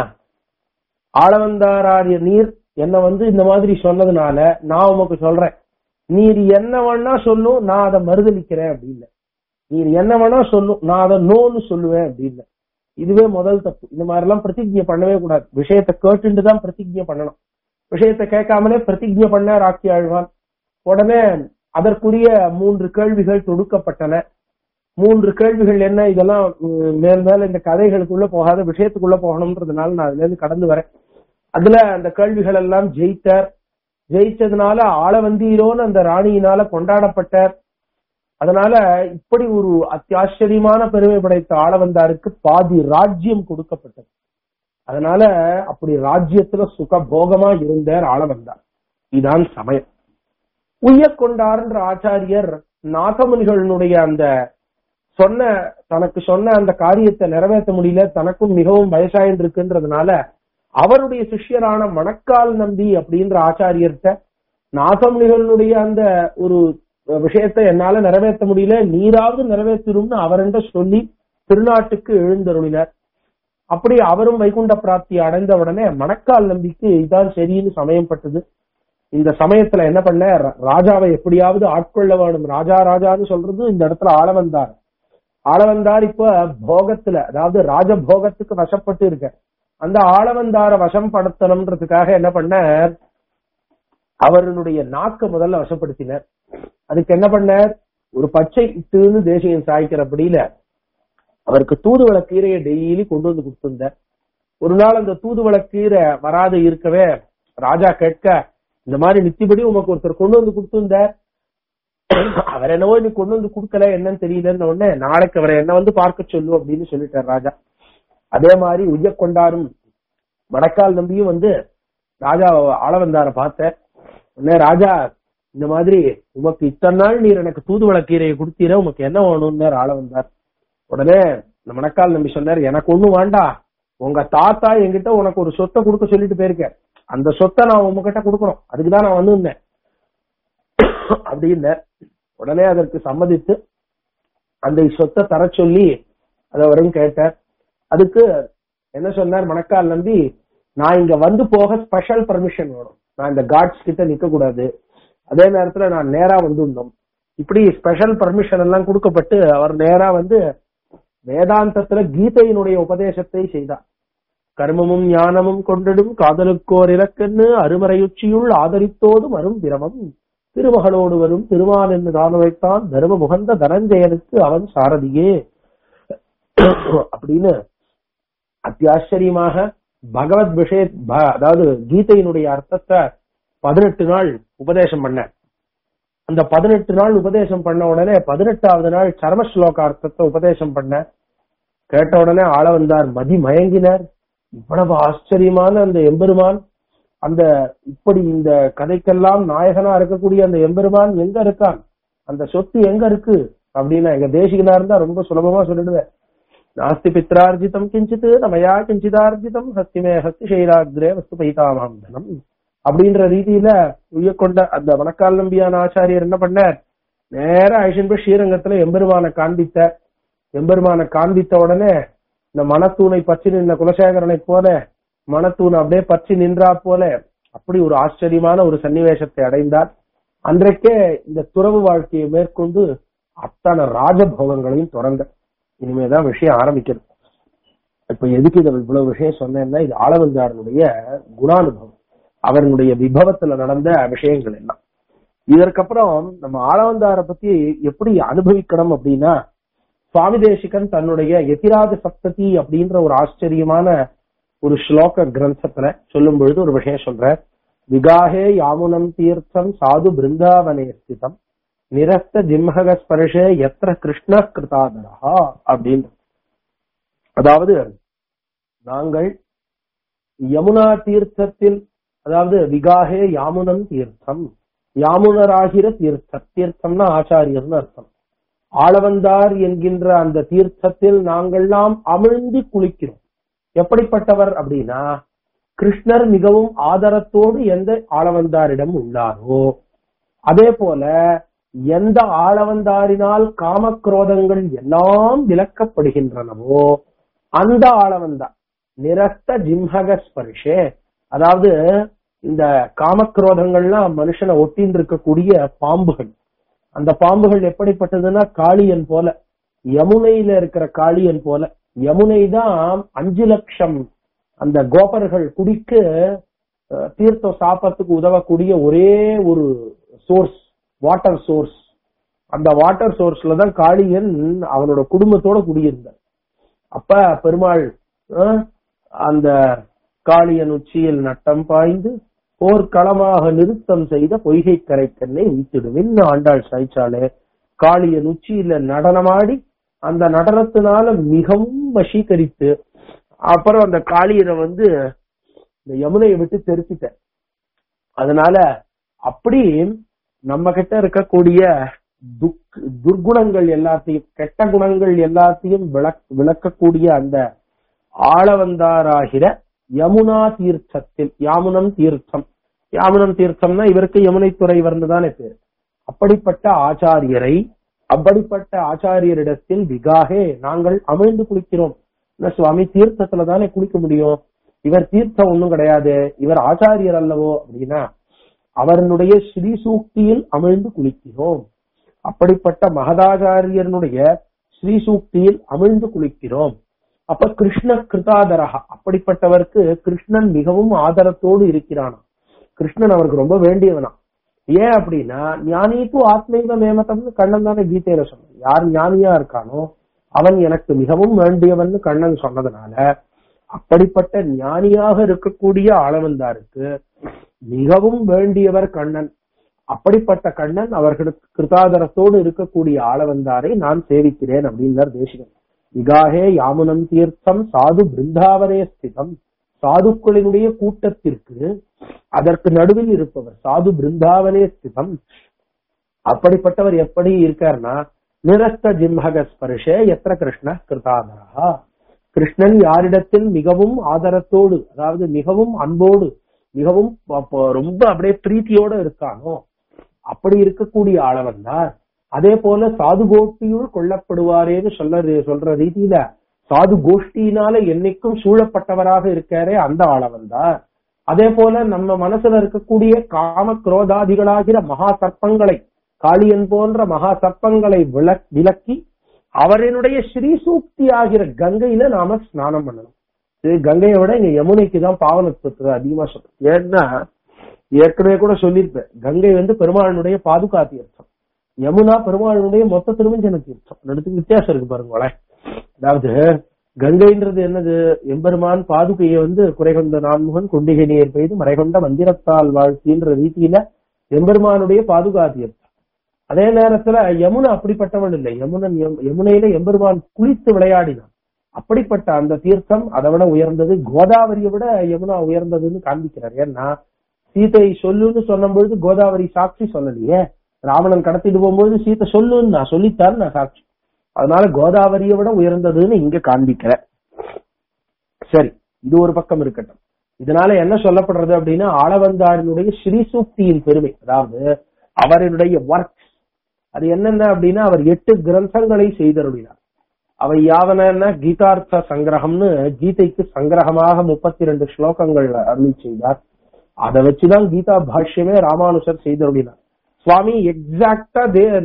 ஆளவந்தாராரிய நீர் என்ன வந்து இந்த மாதிரி சொன்னதுனால நான் உமக்கு சொல்றேன் நீர் என்ன வேணா சொல்லும் நான் அதை மறுதளிக்கிறேன் அப்படின்னு நீர் என்ன வேணா சொல்லும் நான் அதை நோன்னு சொல்லுவேன் அப்படின்னு இதுவே முதல் தப்பு இந்த மாதிரி எல்லாம் பிரதிஜ்ஞை பண்ணவே கூடாது விஷயத்தை கேட்டுட்டு தான் பிரதிஜ்ஞை பண்ணணும் விஷயத்தை கேட்காமலே பிரதிஜ்ஞை பண்ண ராக்கி ஆழ்வான் உடனே அதற்குரிய மூன்று கேள்விகள் தொடுக்கப்பட்டன மூன்று கேள்விகள் என்ன இதெல்லாம் உம், மேல் மேல இந்த கதைகளுக்குள்ள போகாத விஷயத்துக்குள்ள போகணும்ன்றதுனால நான் அதுல இருந்து கடந்து வரேன் அதுல அந்த கேள்விகள் எல்லாம் ஜெயித்தார் ஜெயிச்சதுனால ஆளவந்தீரோன்னு அந்த ராணியினால கொண்டாடப்பட்டார் அதனால இப்படி ஒரு அத்தியாச்சரியமான பெருமை படைத்த ஆளவந்தாருக்கு பாதி ராஜ்யம் கொடுக்கப்பட்டது அதனால அப்படி ராஜ்யத்துல சுக போகமா இருந்தார் ஆளவந்தார் இதான் சமயம் உய்ய கொண்டார்ன்ற ஆச்சாரியர் நாகமுனிகளுடைய அந்த சொன்ன தனக்கு சொன்ன அந்த காரியத்தை நிறைவேற்ற முடியல தனக்கும் மிகவும் வயசாயின் இருக்குன்றதுனால அவருடைய சிஷ்யரான மணக்கால் நம்பி அப்படின்ற ஆச்சாரியர்கிட்ட நாகமுனிகளுடைய அந்த ஒரு விஷயத்தை என்னால நிறைவேற்ற முடியல நீராவது நிறைவேற்றிடும்னு அவரென்ற சொல்லி திருநாட்டுக்கு எழுந்தருளினார் அப்படி அவரும் வைகுண்ட பிராப்தி அடைந்த உடனே மணக்கால் நம்பிக்கு இதான் சரின்னு சமயப்பட்டது இந்த சமயத்துல என்ன பண்ண ர- ராஜாவை எப்படியாவது ஆட்கொள்ள வேணும் ராஜா ராஜான்னு சொல்றது இந்த இடத்துல ஆளவந்தார் ஆளவந்தார் இப்ப போகத்துல அதாவது ராஜபோகத்துக்கு வசப்பட்டு இருக்க அந்த ஆளவந்தார வசம் படுத்தணும்ன்றதுக்காக என்ன பண்ணார் அவர்களுடைய நாக்க முதல்ல வசப்படுத்தினார் அதுக்கு என்ன பண்ணார் ஒரு பச்சை இட்டுன்னு தேசியம் சாய்க்கிறபடியில அவருக்கு தூதுவள கீரையை டெய்லி கொண்டு வந்து கொடுத்திருந்தார் ஒரு நாள் அந்த தூதுவள கீரை வராது இருக்கவே ராஜா கேட்க இந்த மாதிரி நித்திபடி உமக்கு ஒருத்தர் கொண்டு வந்து கொடுத்திருந்தார் அவர் என்னவோ நீ கொண்டு வந்து கொடுக்கல என்னன்னு தெரியலன்னு உடனே நாளைக்கு அவரை என்ன வந்து பார்க்க சொல்லு அப்படின்னு சொல்லிட்டார் ராஜா அதே மாதிரி உய்ய கொண்டாரும் வடக்கால் நம்பியும் வந்து ராஜா ஆளவந்தார பார்த்த உடனே ராஜா இந்த மாதிரி உமக்கு இத்தனை நாள் நீர் எனக்கு தூதுவள கீரையை கொடுத்தீர உமக்கு என்ன வேணும்னு ஆள வந்தார் உடனே இந்த மணக்கால் நம்பி சொன்னார் எனக்கு ஒண்ணும் வேண்டாம் உங்க தாத்தா என்கிட்ட உனக்கு ஒரு சொத்தை கொடுக்க சொல்லிட்டு போயிருக்க அந்த சொத்தை நான் உங்ககிட்ட கொடுக்கணும் அதுக்குதான் நான் வந்திருந்தேன் அப்படின்னு உடனே அதற்கு சம்மதித்து அந்த சொத்தை தர சொல்லி அதை அவரும் கேட்டார் அதுக்கு என்ன சொன்னார் மணக்கால் நம்பி நான் இங்க வந்து போக ஸ்பெஷல் பர்மிஷன் வேணும் நான் இந்த காட்ஸ் கிட்ட நிக்க கூடாது அதே நேரத்துல நான் நேரா வந்துடணும் இப்படி ஸ்பெஷல் பர்மிஷன் எல்லாம் கொடுக்கப்பட்டு அவர் நேரா வந்து வேதாந்தத்துல கீதையினுடைய உபதேசத்தை செய்தார் கர்மமும் ஞானமும் கொண்டிடும் காதலுக்கோர் இலக்கன்னு அருமறையுச்சியுள் ஆதரித்தோடும் அரும் பிரமம் திருமகளோடு வரும் திருமால் என்று தான் வைத்தான் தர்ம முகந்த தனஞ்சயனுக்கு அவன் சாரதியே அப்படின்னு அத்தியாச்சரியமாக பகவத் விஷய ப- அதாவது கீதையினுடைய அர்த்தத்தை பதினெட்டு நாள் உபதேசம் பண்ண அந்த பதினெட்டு நாள் உபதேசம் பண்ண உடனே பதினெட்டாவது நாள் சர்ம ஸ்லோக அர்த்தத்தை உபதேசம் பண்ண கேட்ட உடனே ஆள வந்தார் மதி மயங்கினார் இவ்வளவு ஆச்சரியமான அந்த எம்பெருமான் அந்த இப்படி இந்த கதைக்கெல்லாம் நாயகனா இருக்கக்கூடிய அந்த எம்பெருமான் எங்க இருக்கான் அந்த சொத்து எங்க இருக்கு அப்படின்னா எங்க தேசிகனா இருந்தா ரொம்ப சுலபமா சொல்லிடுவேன் நாஸ்தி பித்ரார்ஜிதம் கிஞ்சித் நமயா கிஞ்சிதார்ஜிதம் ஹஸ்திமே ஹஸ்தி சைலாகிரே வஸ்து பைதாமாம் தனம் அப்படின்ற ரீதியில உய்யக்கொண்ட அந்த வனக்கால் நம்பியான ஆச்சாரியர் என்ன பண்ணார் நேரா ஐஷன் போய் ஸ்ரீரங்கத்துல எம்பெருமான காண்பித்தார் எம்பெருமான காண்பித்த உடனே இந்த மனத்தூணை பற்றி நின்ற குலசேகரனை போல மனத்தூண் அப்படியே பற்றி நின்றா போல அப்படி ஒரு ஆச்சரியமான ஒரு சன்னிவேசத்தை அடைந்தார் அன்றைக்கே இந்த துறவு வாழ்க்கையை மேற்கொண்டு அத்தனை ராஜபோகங்களையும் தொடங்க இனிமேதான் விஷயம் ஆரம்பிக்கிறது இப்ப எதுக்கு இதை இவ்வளவு விஷயம் சொன்னேன்னா இது ஆளவந்தாரனுடைய குணானுபவம் அவர்களுடைய விபவத்துல நடந்த விஷயங்கள் எல்லாம் இதற்கப்புறம் நம்ம ஆளவந்தார பத்தி எப்படி அனுபவிக்கணும் அப்படின்னா சுவாமி தேசிகன் தன்னுடைய எதிராஜ சப்ததி அப்படின்ற ஒரு ஆச்சரியமான ஒரு ஸ்லோக கிரந்தத்துல சொல்லும் பொழுது ஒரு விஷயம் சொல்ற விகாஹே யாமுனம் தீர்த்தம் சாது பிருந்தாவனே ஸ்திதம் நிரஸ்த ஜிம்ஹக ஸ்பர்ஷே எத்திர கிருஷ்ண கிருதாதரா அப்படின்னு அதாவது நாங்கள் யமுனா தீர்த்தத்தில் அதாவது விகாகே யாமுனம் தீர்த்தம் யாமுனராகிற தீர்த்த தீர்த்தம்னா ஆச்சாரியர்னு அர்த்தம் ஆளவந்தார் என்கின்ற அந்த தீர்த்தத்தில் நாங்கள்லாம் அமிழ்ந்து குளிக்கிறோம் எப்படிப்பட்டவர் அப்படின்னா கிருஷ்ணர் மிகவும் ஆதரத்தோடு எந்த ஆளவந்தாரிடம் உள்ளாரோ அதே போல எந்த ஆளவந்தாரினால் காமக்ரோதங்கள் எல்லாம் விலக்கப்படுகின்றனவோ அந்த ஆளவந்தார் நிரஸ்த ஜிம்ஹக ஸ்பர்ஷே அதாவது இந்த காமக்ரோதங்கள்லாம் மனுஷனை ஒட்டின்னு இருக்கக்கூடிய பாம்புகள் அந்த பாம்புகள் எப்படிப்பட்டதுன்னா காளியன் போல யமுனையில இருக்கிற காளியன் போல யமுனை தான் அஞ்சு லட்சம் அந்த கோபர்கள் குடிக்க அஹ், தீர்த்தம் சாப்பிட்றதுக்கு உதவக்கூடிய ஒரே ஒரு சோர்ஸ் வாட்டர் சோர்ஸ் அந்த வாட்டர் சோர்ஸ்ல தான் காளியன் அவனோட குடும்பத்தோட குடியிருந்தார் அப்ப பெருமாள் அஹ், அந்த காளியன் உச்சியில் நட்டம் பாய்ந்து போர்க்களமாக நிறுத்தம் செய்த பொய்கை கரைக்கண்ணை வைத்திடுவின் ஆண்டாள் சாய்ச்சாலே காளியன் உச்சியில நடனமாடி அந்த நடனத்தினால மிகவும் வசீகரித்து அப்புறம் அந்த காளியனை வந்து இந்த யமுனையை விட்டு தெரிச்சிட்டேன் அதனால அப்படி நம்ம கிட்ட இருக்கக்கூடிய துக் துர்குணங்கள் எல்லாத்தையும் கெட்ட குணங்கள் எல்லாத்தையும் விளக் விளக்கக்கூடிய அந்த ஆளவந்தாராகிற யமுனா தீர்த்தத்தில் யாமுனம் தீர்த்தம் யாமுனம் தீர்த்தம்னா இவருக்கு யமுனை துறைவர்னு தானே பேர் அப்படிப்பட்ட ஆச்சாரியரை அப்படிப்பட்ட ஆச்சாரியரிடத்தில் விகாகே நாங்கள் அமிழ்ந்து குளிக்கிறோம் என்ன சுவாமி தீர்த்தத்துல தானே குளிக்க முடியும் இவர் தீர்த்தம் ஒண்ணும் கிடையாது இவர் ஆச்சாரியர் அல்லவோ அப்படின்னா அவருடைய ஸ்ரீ சூக்தியில் அமிழ்ந்து குளிக்கிறோம் அப்படிப்பட்ட மகதாச்சாரியனுடைய ஸ்ரீ சூக்தியில் அமிழ்ந்து குளிக்கிறோம் அப்ப கிருஷ்ண கிருதாதரகா அப்படிப்பட்டவருக்கு கிருஷ்ணன் மிகவும் ஆதரத்தோடு இருக்கிறானா கிருஷ்ணன் அவருக்கு ரொம்ப வேண்டியவனா ஏன் அப்படின்னா ஞானிக்கு ஆத்மைவ மேமதம்னு கண்ணன் தானே கீதையில சொன்னான் யார் ஞானியா இருக்கானோ அவன் எனக்கு மிகவும் வேண்டியவன் கண்ணன் சொன்னதுனால அப்படிப்பட்ட ஞானியாக இருக்கக்கூடிய ஆளவந்தாருக்கு மிகவும் வேண்டியவர் கண்ணன் அப்படிப்பட்ட கண்ணன் அவர்களுக்கு கிருதாதரத்தோடு இருக்கக்கூடிய ஆளவந்தாரை நான் சேவிக்கிறேன் அப்படின்னார் தேசிகன் விகாகே யாமுனம் தீர்த்தம் சாது பிருந்தாவனே ஸ்திதம் சாதுக்களினுடைய கூட்டத்திற்கு அதற்கு நடுவில் இருப்பவர் சாது பிருந்தாவனே ஸ்திதம் அப்படிப்பட்டவர் எப்படி இருக்காருன்னா நிரஸ்த ஜிம்ஹக ஸ்பர்ஷே எத்திர கிருஷ்ண கிருதாதரா கிருஷ்ணன் யாரிடத்தில் மிகவும் ஆதரத்தோடு அதாவது மிகவும் அன்போடு மிகவும் ப- ப- ரொம்ப அப்படியே பிரீத்தியோட இருக்கானோ அப்படி இருக்கக்கூடிய ஆளவன் தான் அதே போல சாது கோஷ்டியுள் கொல்லப்படுவாரேன்னு சொல்ல சொல்ற ரீதியில சாது கோஷ்டியினால என்னைக்கும் சூழப்பட்டவராக இருக்காரே அந்த ஆளவன் தான் அதே போல நம்ம மனசுல இருக்கக்கூடிய காம குரோதாதிகளாகிற மகா சர்ப்பங்களை காளியன் போன்ற மகா சர்ப்பங்களை விளக் விலக்கி அவரினுடைய ஸ்ரீ சூக்தி ஆகிற கங்கையில நாம ஸ்நானம் பண்ணணும் இது கங்கையை விட இங்க யமுனைக்கு தான் பாவனத்துவத்தை அதிகமா சொல்றோம் ஏன்னா ஏற்கனவே கூட சொல்லியிருப்பேன் கங்கை வந்து பெருமாளுடைய பாதுகா தீர்த்தம் யமுனா பெருமாளுடைய மொத்த திருமஞ்சன தீர்த்தம் ரெண்டுத்துக்கு வித்தியாசம் இருக்கு பாருங்களேன் அதாவது கங்கைன்றது என்னது எம்பெருமான் பாதுகையை வந்து குறைகொண்ட நான்முகன் கொண்டிகை நீர் பெய்து மறைகொண்ட மந்திரத்தால் வாழ்த்தின்ற ரீதியில எம்பெருமானுடைய பாதுகா தீர்த்தம் அதே நேரத்துல யமுனா அப்படிப்பட்டவள் இல்லை யமுனன் யம்- யமுனையில எம்பெருமான் குளித்து விளையாடினான் அப்படிப்பட்ட அந்த தீர்த்தம் அதை விட உயர்ந்தது கோதாவரியை விட யமுனா உயர்ந்ததுன்னு காண்பிக்கிறார் ஏன்னா சீதை சொல்லுன்னு சொன்னும் பொழுது கோதாவரி சாட்சி சொல்லலையே ராவணன் கடத்திட்டு போகும்போது சீதை சொல்லுன்னு நான் சொல்லித்தான் நான் சாட்சி அதனால கோதாவரியை விட உயர்ந்ததுன்னு இங்க காண்பிக்கிற சரி இது ஒரு பக்கம் இருக்கட்டும் இதனால என்ன சொல்லப்படுறது அப்படின்னா ஆளவந்தாரினுடைய ஸ்ரீசூக்தியின் பெருமை அதாவது அவருடைய ஒர்க் அது என்னென்ன அப்படின்னா அவர் எட்டு கிரந்தங்களை செய்தருளினார் அவை யாவன கீதார்த்த சங்கிரகம்னு கீதைக்கு சங்கிரகமாக முப்பத்தி ரெண்டு ஸ்லோகங்கள் அருளி செய்தார் அதை வச்சுதான் கீதா பாஷ்யமே ராமானுஷர் செய்தருளினார் சுவாமி எக்ஸாக்டா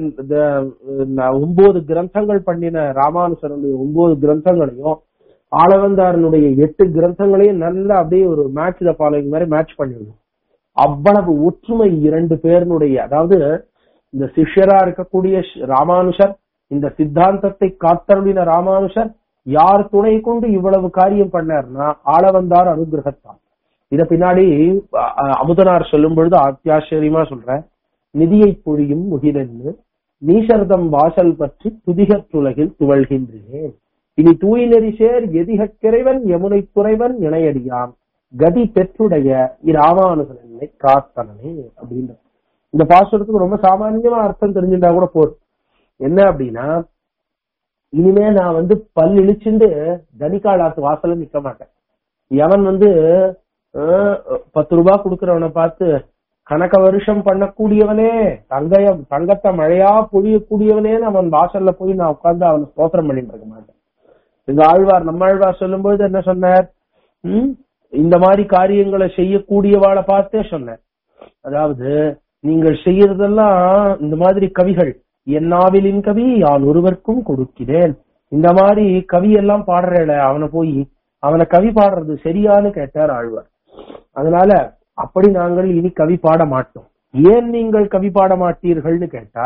ஒன்பது கிரந்தங்கள் பண்ணின ராமானுஷருடைய ஒன்பது கிரந்தங்களையும் ஆளவந்தாரனுடைய எட்டு கிரந்தங்களையும் நல்லா அப்படியே ஒரு மேட்ச் த ஃபாலோயிங் மாதிரி மேட்ச் பண்ணிவிடும் அவ்வளவு ஒற்றுமை இரண்டு பேருனுடைய அதாவது இந்த சிஷ்யரா இருக்கக்கூடிய ஷ்- ராமானுஷர் இந்த சித்தாந்தத்தை காத்தருளின ராமானுஷர் யார் துணை கொண்டு இவ்வளவு காரியம் பண்ணார்னா ஆளவந்தார் அனுகிரகத்தான் இத பின்னாடி அ- அ- அமுதனார் சொல்லும் பொழுது அத்தியாச்சரியமா சொல்ற நிதியை பொழியும் முகிலென்னு நீசர்தம் வாசல் பற்றி துதிகற்றுலகில் துவழ்கின்றேன் இனி தூய் நெறி சேர் எதிகக்கிறைவன் யமுனை துறைவன் இணையடியான் கதி பெற்றுடைய இராமானுஜன் என்னை பிரார்த்தனே அப்படின்ற இந்த பாசுரத்துக்கு ரொம்ப சாமானியமா அர்த்தம் தெரிஞ்சுட்டா கூட போதும் என்ன அப்படின்னா இனிமே நான் வந்து பல் இழிச்சுண்டு தனிக்காலாத்து வாசல்ல நிக்க மாட்டேன் எவன் வந்து அஹ், பத்து ரூபாய் கொடுக்கறவனை பார்த்து கணக்க வருஷம் பண்ணக்கூடியவனே தங்கயம் தங்கத்தை மழையா பொழியக்கூடியவனேன்னு அவன் வாசல்ல போய் நான் உட்கார்ந்து அவனை ஸ்தோத்திரம் பண்ணிட்டு இருக்க மாட்டேன் எங்க ஆழ்வார் நம்ம ஆழ்வார் சொல்லும்போது என்ன சொன்னார் ம், இந்த மாதிரி காரியங்களை செய்யக்கூடியவாளை பார்த்தே சொன்னார் அதாவது நீங்கள் செய்யறதெல்லாம் இந்த மாதிரி கவிகள் என்னாவிலின் கவி யான் ஒருவருக்கும் கொடுக்கிறேன் இந்த மாதிரி கவி எல்லாம் பாடுறேல அவனை போய் அவனை கவி பாடுறது சரியான்னு கேட்டார் ஆழ்வார் அதனால அப்படி நாங்கள் இனி கவி பாட மாட்டோம் ஏன் நீங்கள் கவி பாட மாட்டீர்கள்னு கேட்டா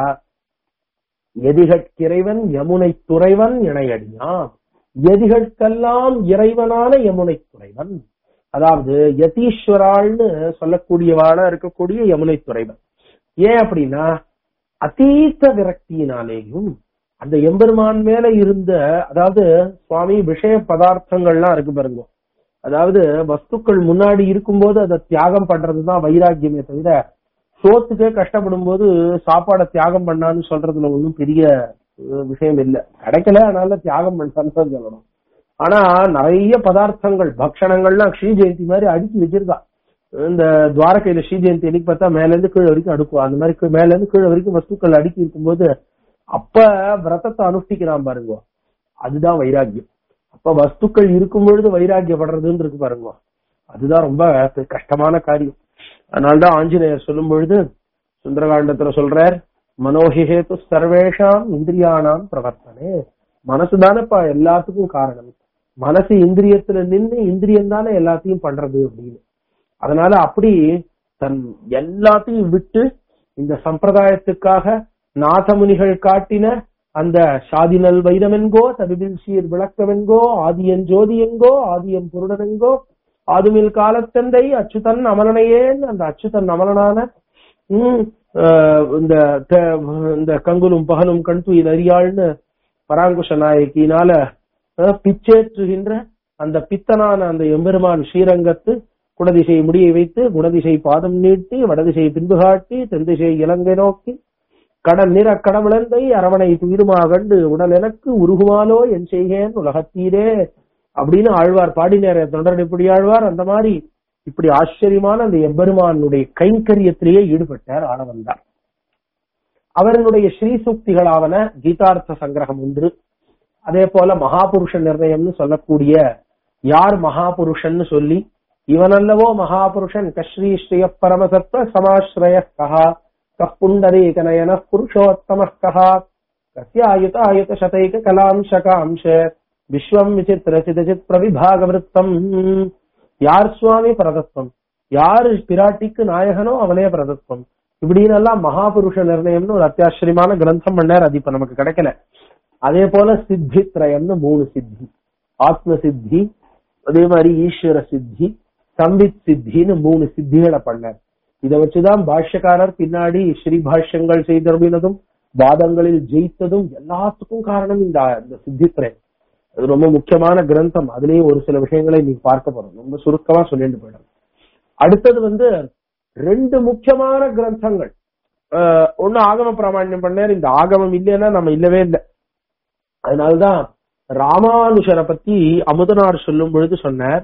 எதிகட்கிறைவன் யமுனை துறைவன் இணையடியான் எதிகட்கெல்லாம் இறைவனான யமுனை துறைவன் அதாவது யதீஸ்வராள்னு சொல்லக்கூடியவாளா இருக்கக்கூடிய யமுனை துறைவன் ஏன் அப்படின்னா அதீத விரக்தியினாலேயும் அந்த எம்பெருமான் மேல இருந்த அதாவது சுவாமி விஷய பதார்த்தங்கள்லாம் இருக்கு பாருங்க அதாவது வஸ்துக்கள் முன்னாடி இருக்கும்போது அதை தியாகம் பண்றதுதான் வைராக்கியமே தவிர சோத்துக்கே கஷ்டப்படும் போது சாப்பாடை தியாகம் பண்ணான்னு சொல்றதுல ஒண்ணும் பெரிய அஹ், விஷயம் இல்ல கிடைக்கல அதனால தியாகம் பண்ணான்னு தான் சொல்லணும் ஆனா நிறைய பதார்த்தங்கள் பக்ஷணங்கள்லாம் ஸ்ரீ ஜெயந்தி மாதிரி அடுக்கி வச்சிருக்கா இந்த துவாரகையில ஸ்ரீ ஜெயந்தி அன்னைக்கு பார்த்தா மேல இருந்து கீழே வரைக்கும் அடுக்குவா அந்த மாதிரி கீழ் மேல இருந்து கீழே வரைக்கும் வஸ்துக்கள் அடுக்கி இருக்கும்போது அப்ப விரதத்தை அனுஷ்டிக்கிறான் பாருங்க அதுதான் வைராக்கியம் அப்ப வஸ்துக்கள் இருக்கும் பொழுது வைராக்கியப்படுறதுன்னு இருக்கு பாருங்க அதுதான் ரொம்ப கஷ்டமான காரியம் அதனால்தான் ஆஞ்சநேயர் சொல்லும் பொழுது சுந்தரகாண்டத்துல சொல்றார் மனோஹிஹேத்து சர்வேஷாம் இந்திரியானாம் பிரவர்த்தனே மனசு தானேப்பா எல்லாத்துக்கும் காரணம் மனசு இந்திரியத்துல நின்று இந்திரியம் தானே எல்லாத்தையும் பண்றது அப்படின்னு அதனால அப்படி தன் எல்லாத்தையும் விட்டு இந்த சம்பிரதாயத்துக்காக நாதமுனிகள் காட்டின அந்த சாதினல் வைரமென்கோ தபிபில் சீர் விளக்கமென்கோ ஆதியன் ஜோதியெங்கோ ஆதியம் புருடனெங்கோ ஆதுமில் காலத்தந்தை அச்சுதன் அமலனையேன் அந்த அச்சுதன் அமலனான உம், ஆஹ், இந்த த- இந்த கங்குலும் பகலும் கண் துயில் அறியாள்னு பராங்குஷ நாயகியினால ஆஹ், பிச்சேற்றுகின்ற அந்த பித்தனான அந்த எம்பெருமான் ஸ்ரீரங்கத்து குடதிசை முடியை வைத்து குணதிசை பாதம் நீட்டி வடதிசை பின்பு காட்டி தென்திசை இலங்கை நோக்கி கடல் நிற கடவுளந்தை அரவணை துயிலுமா கண்டு உடல் எனக்கு உருகுமாலோ என் செய்கேன் உலகத்தீரே அப்படின்னு ஆழ்வார் பாடினார் தொண்டர் இப்படி ஆழ்வார் அந்த மாதிரி இப்படி ஆச்சரியமான அந்த எம்பெருமானுடைய கைங்கரியத்திலேயே ஈடுபட்டார் ஆனவந்தார் அவர்களுடைய ஸ்ரீ சூக்திகளாவன கீதார்த்த சங்கிரகம் ஒன்று அதே போல மகாபுருஷ நிர்ணயம்னு சொல்லக்கூடிய யார் மகாபுருஷன்னு சொல்லி இவனல்லவோ மகாபுருஷன் கஸ்ரீ ஸ்ரீய பரமசத்வ சமாஸ்ரய கஹா கப்புண்டரீகநயன புருஷோத்தம கஹா கஸ்யாயுத ஆயுத சதைக கலாம்சகாம்ச விஸ்வம் விசித்திர சிதசித் பிரவிபாக விருத்தம் யார் சுவாமி பிரதத்வம் யார் பிராட்டிக்கு நாயகனோ அவனே பிரதத்வம் இப்படின்னு எல்லாம் மகாபுருஷ நிர்ணயம்னு ஒரு அத்தியாச்சரியமான கிரந்தம் பண்ணார் அது இப்ப நமக்கு கிடைக்கல அதே போல சித்தி திரயம்னு மூணு சித்தி ஆத்ம சித்தி அதே மாதிரி ஈஸ்வர சித்தி சம்பித் சித்தின்னு மூணு சித்திகளை பண்ணார் இதை வச்சுதான் பாஷ்யக்காரர் பின்னாடி ஸ்ரீ பாஷ்யங்கள் செய்தருளினதும் வாதங்களில் ஜெயித்ததும் எல்லாத்துக்கும் காரணம் இந்த இந்த சித்தித்திரயம் அது ரொம்ப முக்கியமான கிரந்தம் அதுலயும் ஒரு சில விஷயங்களை நீங்க பார்க்க போறோம் ரொம்ப சுருக்கமா சொல்லிட்டு போயிடும் அடுத்தது வந்து ரெண்டு முக்கியமான கிரந்தங்கள் அஹ், ஒண்ணு ஆகம பிராமணியம் பண்ணார் இந்த ஆகமம் இல்லைன்னா நம்ம இல்லவே இல்லை அதனால்தான் ராமானுஷரை பத்தி அமுதனார் சொல்லும் பொழுது சொன்னார்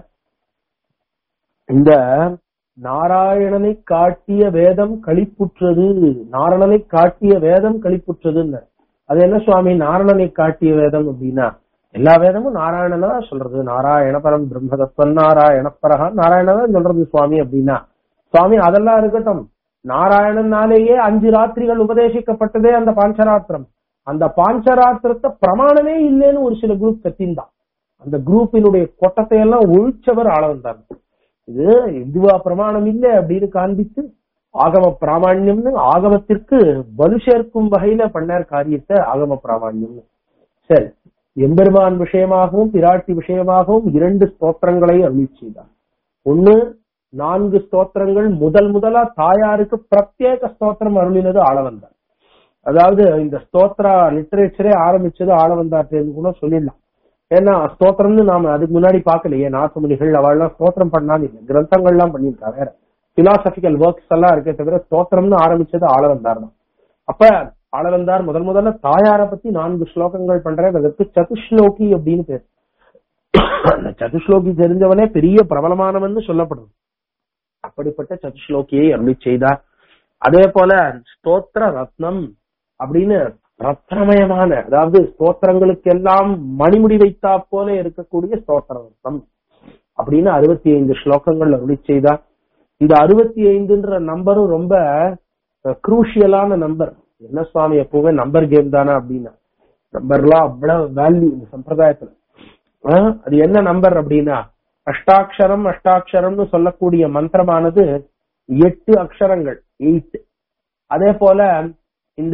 இந்த நாராயணனை காட்டிய வேதம் களிப்புற்றது நாரணனை காட்டிய வேதம் களிப்புற்றதுன்னு அது என்ன சுவாமி நாரணனை காட்டிய வேதம் அப்படின்னா எல்லா வேதமும் நாராயணனா தான் சொல்றது நாராயண பரம் பிரம்மதத்வன் நாராயண பரகா நாராயண தான் சொல்றது சுவாமி அப்படின்னா சுவாமி அதெல்லாம் இருக்கட்டும் நாராயணனாலேயே அஞ்சு ராத்திரிகள் உபதேசிக்கப்பட்டதே அந்த பாஞ்சராத்திரம் அந்த பாஞ்சராத்திரத்தை பிரமாணமே இல்லைன்னு ஒரு சில குரூப் கத்தின்தான் அந்த குரூப்பினுடைய கொட்டத்தை எல்லாம் ஒழிச்சவர் ஆள வந்தார் இது இதுவா பிரமாணம் இல்லை அப்படின்னு காண்பித்து ஆகம பிராமாண்யம்னு ஆகமத்திற்கு வலு சேர்க்கும் வகையில பண்ணார் காரியத்தை ஆகம பிராமாண்யம்னு சரி எம்பெருமான் விஷயமாகவும் பிராட்டி விஷயமாகவும் இரண்டு ஸ்தோத்திரங்களை அருளி செய்தார் ஒண்ணு நான்கு ஸ்தோத்திரங்கள் முதல் முதலா தாயாருக்கு பிரத்யேக ஸ்தோத்திரம் அருளினது ஆளவந்தார் அதாவது இந்த ஸ்தோத்ரா லிட்டரேச்சரே ஆரம்பிச்சது ஆளவந்தார்ட்டேன்னு கூட சொல்லிடலாம் ஏன்னா ஸ்தோத்திரம்னு நாம அதுக்கு முன்னாடி பார்க்கலையே நாசமுனிகள் அவள்லாம் ஸ்தோத்திரம் பண்ணான்னு இல்லை கிரந்தங்கள்லாம் பண்ணியிருக்கா வேற பிலாசபிக்கல் ஒர்க்ஸ் எல்லாம் இருக்கே தவிர ஸ்தோத்திரம்னு ஆரம்பிச்சது ஆளவந்தார் தான் அப்ப ஆளவந்தார் முதல் முதல்ல தாயார பத்தி நான்கு ஸ்லோகங்கள் பண்றேன் அதற்கு சதுஸ்லோகி அப்படின்னு பேர் அந்த சதுஸ்லோகி தெரிஞ்சவனே பெரிய பிரபலமானவன் சொல்லப்படுது அப்படிப்பட்ட சதுஸ்லோகியை அருளி செய்தார் அதே போல ஸ்தோத்திர ரத்னம் அப்படின்னு ரத்னமயமான அதாவது ஸ்தோத்திரங்களுக்கெல்லாம் மணிமுடி வைத்தா போல இருக்கக்கூடிய ஸ்தோத்திர ரத்னம் அப்படின்னு அறுபத்தி ஐந்து ஸ்லோகங்கள் அருளி செய்தார் இந்த அறுபத்தி ஐந்துன்ற நம்பரும் ரொம்ப குரூஷியலான நம்பர் என்ன சுவாமி எப்பவுமே நம்பர் கேம் தானே அப்படின்னா நம்பர்லாம் அவ்வளவு வேல்யூ இந்த சம்பிரதாயத்துல ஆஹ், அது என்ன நம்பர் அப்படின்னா அஷ்டாட்சரம் அஷ்டாட்சரம்னு சொல்லக்கூடிய மந்திரமானது எட்டு அக்ஷரங்கள் எயிட் அதே போல இந்த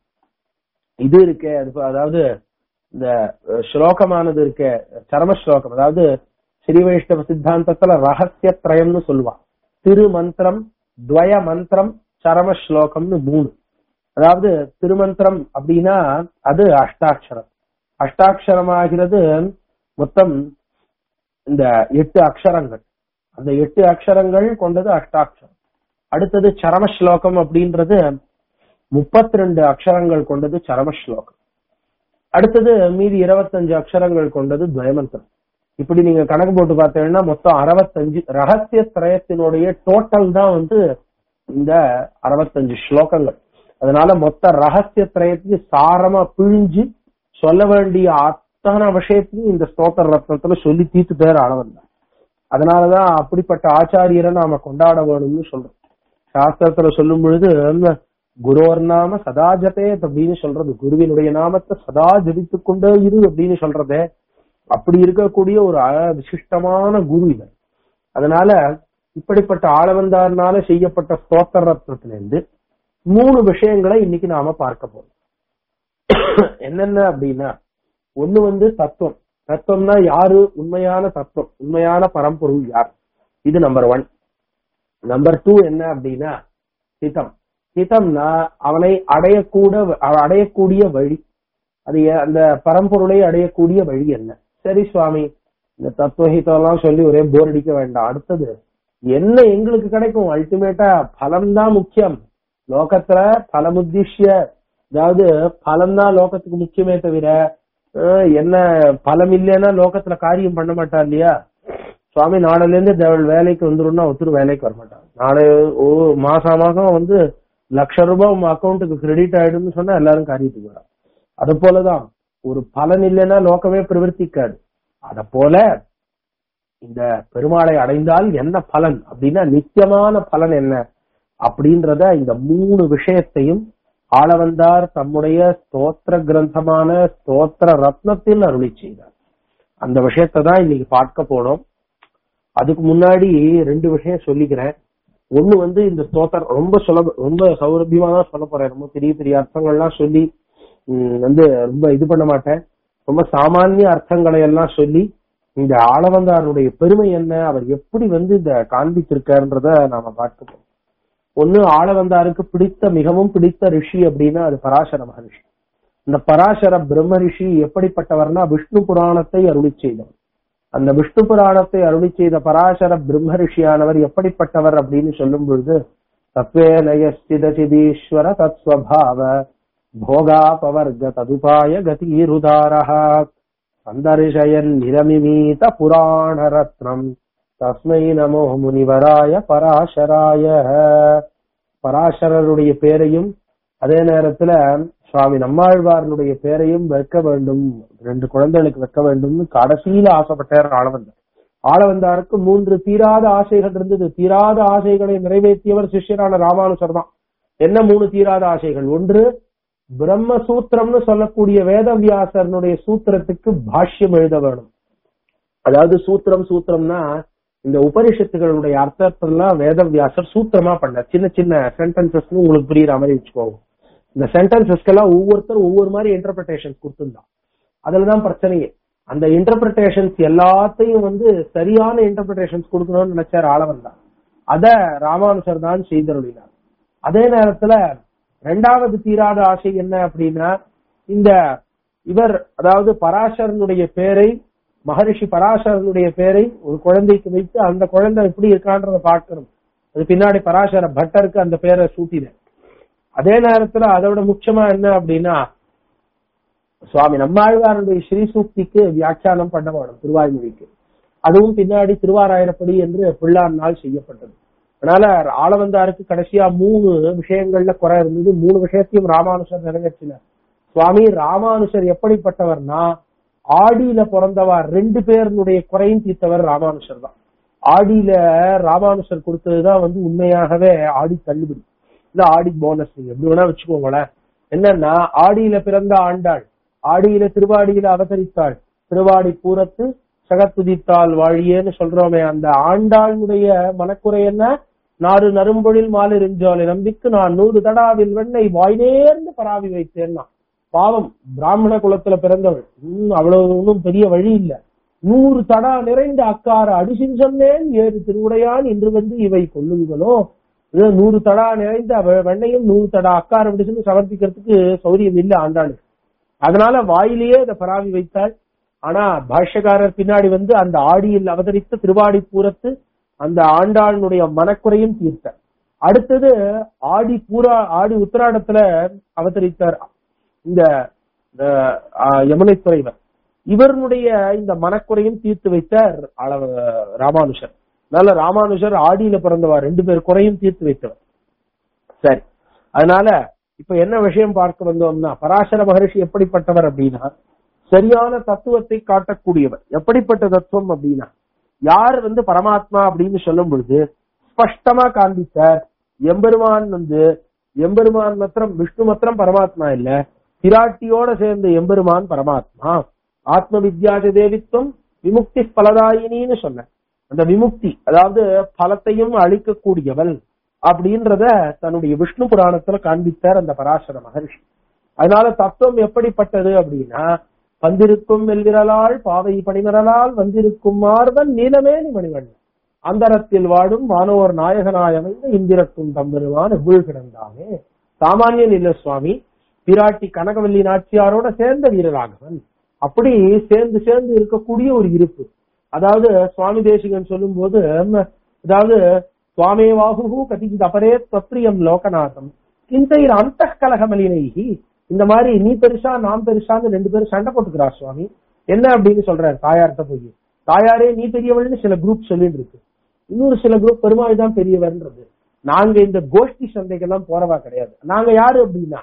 இது இருக்கு அது ப- அதாவது இந்த அஹ், ஸ்லோகமானது இருக்கு சரம ஸ்லோகம் அதாவது ஸ்ரீ வைஷ்ணவ சித்தாந்தத்துல ரகசிய திரயம்னு சொல்லுவா திரு மந்திரம் துவய மந்திரம் சரம ஸ்லோகம்னு மூணு அதாவது திருமந்திரம் அப்படின்னா அது அஷ்டாட்சரம் அஷ்டாட்சரமாகிறது மொத்தம் இந்த எட்டு அக்ஷரங்கள் அந்த எட்டு அக்ஷரங்கள் கொண்டது அஷ்டாட்சரம் அடுத்தது சரம ஸ்லோகம் அப்படின்றது முப்பத்தி ரெண்டு அக்ஷரங்கள் கொண்டது சரம ஸ்லோகம் அடுத்தது மீதி இருபத்தஞ்சு அக்ஷரங்கள் கொண்டது துவயமந்திரம் இப்படி நீங்க கணக்கு போட்டு பார்த்தீங்கன்னா மொத்தம் அறுபத்தஞ்சு ரகசிய திரயத்தினுடைய டோட்டல் தான் வந்து இந்த அறுபத்தஞ்சு ஸ்லோகங்கள் அதனால மொத்த ரகசிய திரயத்துக்கு சாரமா பிழிஞ்சு சொல்ல வேண்டிய அத்தனை விஷயத்தையும் இந்த ஸ்தோத்திர ரத்னத்துல சொல்லி தீர்த்து பேர் அளவன் அதனாலதான் அப்படிப்பட்ட ஆச்சாரியரை நாம கொண்டாட வேணும்னு சொல்றோம் சாஸ்திரத்துல சொல்லும் பொழுது குரோர் நாம சதா ஜபே அப்படின்னு சொல்றது குருவினுடைய நாமத்தை சதா ஜபித்துக் கொண்டே இரு அப்படின்னு சொல்றதே அப்படி இருக்கக்கூடிய ஒரு அழ- விசிஷ்டமான குரு இவர் அதனால இப்படிப்பட்ட ஆளவந்தார்னால செய்யப்பட்ட ஸ்தோத்திர ரத்னத்திலிருந்து மூணு விஷயங்களை இன்னைக்கு நாம பார்க்க போறோம் என்னென்ன அப்படின்னா ஒண்ணு வந்து தத்துவம் தத்துவம்னா யாரு உண்மையான தத்துவம் உண்மையான பரம்பொருள் யார் இது நம்பர் ஒன் நம்பர் டூ என்ன அப்படின்னா ஹிதம் ஹிதம்னா அவனை அடையக்கூட அடையக்கூடிய வழி அது ஏ- அந்த பரம்பொருளை அடையக்கூடிய வழி என்ன சரி சுவாமி இந்த தத்துவஹிதம் எல்லாம் சொல்லி ஒரே போர் அடிக்க வேண்டாம் அடுத்தது என்ன எங்களுக்கு கிடைக்கும் அல்டிமேட்டா பலம் தான் முக்கியம் லோகத்துல பலமுத்திஷ்ய அதாவது பலம் தான் லோகத்துக்கு முக்கியமே தவிர அஹ், என்ன பலம் இல்லைன்னா லோகத்துல காரியம் பண்ண மாட்டா இல்லையா சுவாமி நாளைல இருந்து தேவள் வேலைக்கு வந்துரும்னா ஒருத்தர் வேலைக்கு வர மாட்டாங்க நாளை ஓ மாசா மாசம் வந்து லட்ச ரூபாய் உங்க அக்கௌண்ட்டுக்கு கிரெடிட் ஆயிடும்னு சொன்னா எல்லாரும் காரியத்துக்கு வரும் அது போலதான் ஒரு பலன் இல்லைன்னா லோகமே பிரவர்த்திக்காது அத போல இந்த பெருமாளை அடைந்தால் என்ன பலன் அப்படின்னா நித்தியமான பலன் என்ன அப்படின்றத இந்த மூணு விஷயத்தையும் ஆளவந்தார் தம்முடைய ஸ்தோத்திர கிரந்தமான ஸ்தோத்திர ரத்னத்தில் அருளி செய்தார் அந்த விஷயத்தை தான் இன்னைக்கு பார்க்க போனோம் அதுக்கு முன்னாடி ரெண்டு விஷயம் சொல்லிக்கிறேன் ஒண்ணு வந்து இந்த ஸ்தோத்திரம் ரொம்ப சுலப ரொம்ப சௌரபியமா தான் சொல்ல போறேன் ரொம்ப பெரிய பெரிய அர்த்தங்கள்லாம் சொல்லி ம், வந்து ரொம்ப இது பண்ண மாட்டேன் ரொம்ப சாமானிய அர்த்தங்களை எல்லாம் சொல்லி இந்த ஆளவந்தாருடைய பெருமை என்ன அவர் எப்படி வந்து இந்த காண்பித்திருக்காருன்றத நாம பார்க்க போறோம் ஒண்ணு ஆளவந்தாருக்கு பிடித்த மிகவும் பிடித்த ரிஷி அப்படின்னா அது பராசர மகரிஷி இந்த பராசர பிரம்ம ரிஷி எப்படிப்பட்டவர்னா விஷ்ணு புராணத்தை அருளி செய்தவர் அந்த விஷ்ணு புராணத்தை அருளி செய்த பராசர பிரம்ம ரிஷியானவர் எப்படிப்பட்டவர் அப்படின்னு சொல்லும் பொழுது தத்வே நயஸ்திதசிதீஸ்வர தத்ஸ்வபாவ போகாபவர்க ததுபாய கதீருதாரः சந்தர்ஷயன் நிரமிமீத புராண ரத்னம் தஸ்மை நமோ முனிவராய பராசராய பராசரருடைய பேரையும் அதே நேரத்துல சுவாமி நம்மாழ்வாரனுடைய பேரையும் வைக்க வேண்டும் ரெண்டு குழந்தைகளுக்கு வைக்க வேண்டும்னு கடைசியில ஆசைப்பட்டார் ஆளவந்தார் ஆளவந்தாருக்கு மூன்று தீராத ஆசைகள் இருந்தது தீராத ஆசைகளை நிறைவேற்றியவர் சிஷ்யரான ராமானுசர் தான் என்ன மூணு தீராத ஆசைகள் ஒன்று பிரம்ம சூத்திரம்னு சொல்லக்கூடிய வேதவியாசரனுடைய சூத்திரத்துக்கு பாஷ்யம் எழுத வேணும் அதாவது சூத்திரம் சூத்திரம்னா இந்த உபனிஷத்துகளுடைய அர்த்தத்தெல்லாம் வேதவியாசர் சூத்திரமா பண்ண சின்ன சின்ன சென்டென்சஸ் உங்களுக்கு புரியுற மாதிரி வச்சுக்கோங்க இந்த சென்டென்சஸ்க்கெல்லாம் ஒவ்வொருத்தரும் ஒவ்வொரு மாதிரி இன்டர்பிரிட்டேஷன் கொடுத்துருந்தான் அதுலதான் பிரச்சனையே அந்த இன்டர்பிரிட்டேஷன்ஸ் எல்லாத்தையும் வந்து சரியான இன்டர்பிரிட்டேஷன்ஸ் கொடுக்கணும்னு நினைச்சார் ஆளவன் தான் அத ராமானுசர் தான் செய்தருளினார் அதே நேரத்துல ரெண்டாவது தீராத ஆசை என்ன அப்படின்னா இந்த இவர் அதாவது பராசரனுடைய பேரை மகரிஷி பராசரனுடைய பேரை ஒரு குழந்தைக்கு வைத்து அந்த குழந்தை எப்படி இருக்கான்றத பார்க்கணும் அது பின்னாடி பராசர பட்டருக்கு அந்த பேரை சூட்டின அதே நேரத்துல அதோட முக்கியமா என்ன அப்படின்னா சுவாமி நம்மாழ்வாருடைய ஸ்ரீ சூக்திக்கு வியாக்கியானம் பண்ண வேணும் திருவாய்மொழிக்கு அதுவும் பின்னாடி திருவாராயிரப்படி என்று பிள்ளான் நாள் செய்யப்பட்டது அதனால ஆளவந்தாருக்கு கடைசியா மூணு விஷயங்கள்ல குறை இருந்தது மூணு விஷயத்தையும் ராமானுஷர் நிறைவேற்றினார் சுவாமி ராமானுஷர் எப்படிப்பட்டவர்னா ஆடியில பிறந்தவா ரெண்டு பேருடைய குறையும் தீர்த்தவர் ராமானுஷர் தான் ஆடியில ராமானுஷர் கொடுத்ததுதான் வந்து உண்மையாகவே ஆடி தள்ளுபடி இல்ல ஆடி போனஸ் நீங்க எப்படி வேணா வச்சுக்கோங்களேன் என்னன்னா ஆடியில பிறந்த ஆண்டாள் ஆடியில திருவாடியில அவதரித்தாள் திருவாடி பூரத்து சகத்துதித்தாள் வாழியேன்னு சொல்றோமே அந்த ஆண்டாளுடைய மனக்குறை என்ன நாடு நரும்பொழில் மாலிருஞ்சோலை நம்பிக்கு நான் நூறு தடாவில் வெண்ணை வாய்நேர்ந்து பராவி வைத்தேன்னா பாவம் பிராமண குலத்துல பிறந்தவள் இன்னும் அவ்வளவு ஒன்றும் பெரிய வழி இல்ல நூறு தடா நிறைந்த அக்கார அடிசின் சொன்னேன் ஏறு திருவுடையான் இன்று வந்து இவை கொள்ளுங்களோ இது நூறு தடா நிறைந்த வெ- வெண்ணையும் நூறு தடா அக்கார அடிசுன்னு சமர்ப்பிக்கிறதுக்கு சௌரியம் இல்ல ஆண்டாளு அதனால வாயிலேயே அதை பராவி வைத்தாள் ஆனா பாஷ்யக்காரர் பின்னாடி வந்து அந்த ஆடியில் அவதரித்த திருவாடி பூரத்து அந்த ஆண்டாளுடைய மனக்குறையும் தீர்த்தார் அடுத்தது ஆடி பூரா ஆடி உத்திராடத்துல அவதரித்தார் இந்த அஹ், அஹ், யமுனை துறைவர் இவருடைய இந்த மனக்குறையும் தீர்த்து வைத்தார் அளவ ராமானுஷர் அதனால ராமானுஷர் ஆடியில பிறந்தவர் ரெண்டு பேர் குறையும் தீர்த்து வைத்தவர் சரி அதனால இப்ப என்ன விஷயம் பார்க்க வந்தோம்னா பராசர மகரிஷி எப்படிப்பட்டவர் அப்படின்னா சரியான தத்துவத்தை காட்டக்கூடியவர் எப்படிப்பட்ட தத்துவம் அப்படின்னா யார் வந்து பரமாத்மா அப்படின்னு சொல்லும் பொழுது ஸ்பஷ்டமா காண்பித்தார் எம்பெருமான் வந்து எம்பெருமான் மாத்திரம் விஷ்ணு மாத்திரம் பரமாத்மா இல்ல பிராட்டியோட சேர்ந்த எம்பெருமான் பரமாத்மா ஆத்ம வித்யாஜ தேவித்துவம் விமுக்தி பலதாயினின்னு சொன்ன அந்த விமுக்தி அதாவது பலத்தையும் அழிக்கக்கூடியவள் அப்படின்றத தன்னுடைய விஷ்ணு புராணத்துல காண்பித்தார் அந்த பராசர மகர்ஷி அதனால தத்துவம் எப்படிப்பட்டது அப்படின்னா வந்திருக்கும் மெல்விரலால் பாவை பணிமரலால் வந்திருக்கும் மார்பன் நீலமேனி மணிவண்ணன் அந்தரத்தில் வாடும் வானோர் நாயகனாயமைந்த இந்திரக்கும் தம்பெருமான் எவ்வளவு கிடந்தானே சாமானியன் இல்ல சுவாமி பிராட்டி கனகவல்லி நாச்சியாரோட சேர்ந்த வீரராகவன் அப்படி சேர்ந்து சேர்ந்து இருக்கக்கூடிய ஒரு இருப்பு அதாவது சுவாமி தேசிகன் சொல்லும் போது அதாவது சுவாமே வாகு கதிஜித் அபரே தத்ரியம் லோகநாதம் கிந்தைர் அந்த கலகமலினைகி இந்த மாதிரி நீ பெருசா நான் பெருசான்னு ரெண்டு பேரும் சண்டை போட்டுக்கிறா சுவாமி என்ன அப்படின்னு சொல்றாரு தாயார்கிட்ட போய் தாயாரே நீ பெரியவள்னு சில குரூப் சொல்லிட்டு இருக்கு இன்னொரு சில குரூப் பெருமாள் தான் பெரியவர்ன்றது நாங்க இந்த கோஷ்டி சந்தைக்கெல்லாம் போறவா கிடையாது நாங்க யாரு அப்படின்னா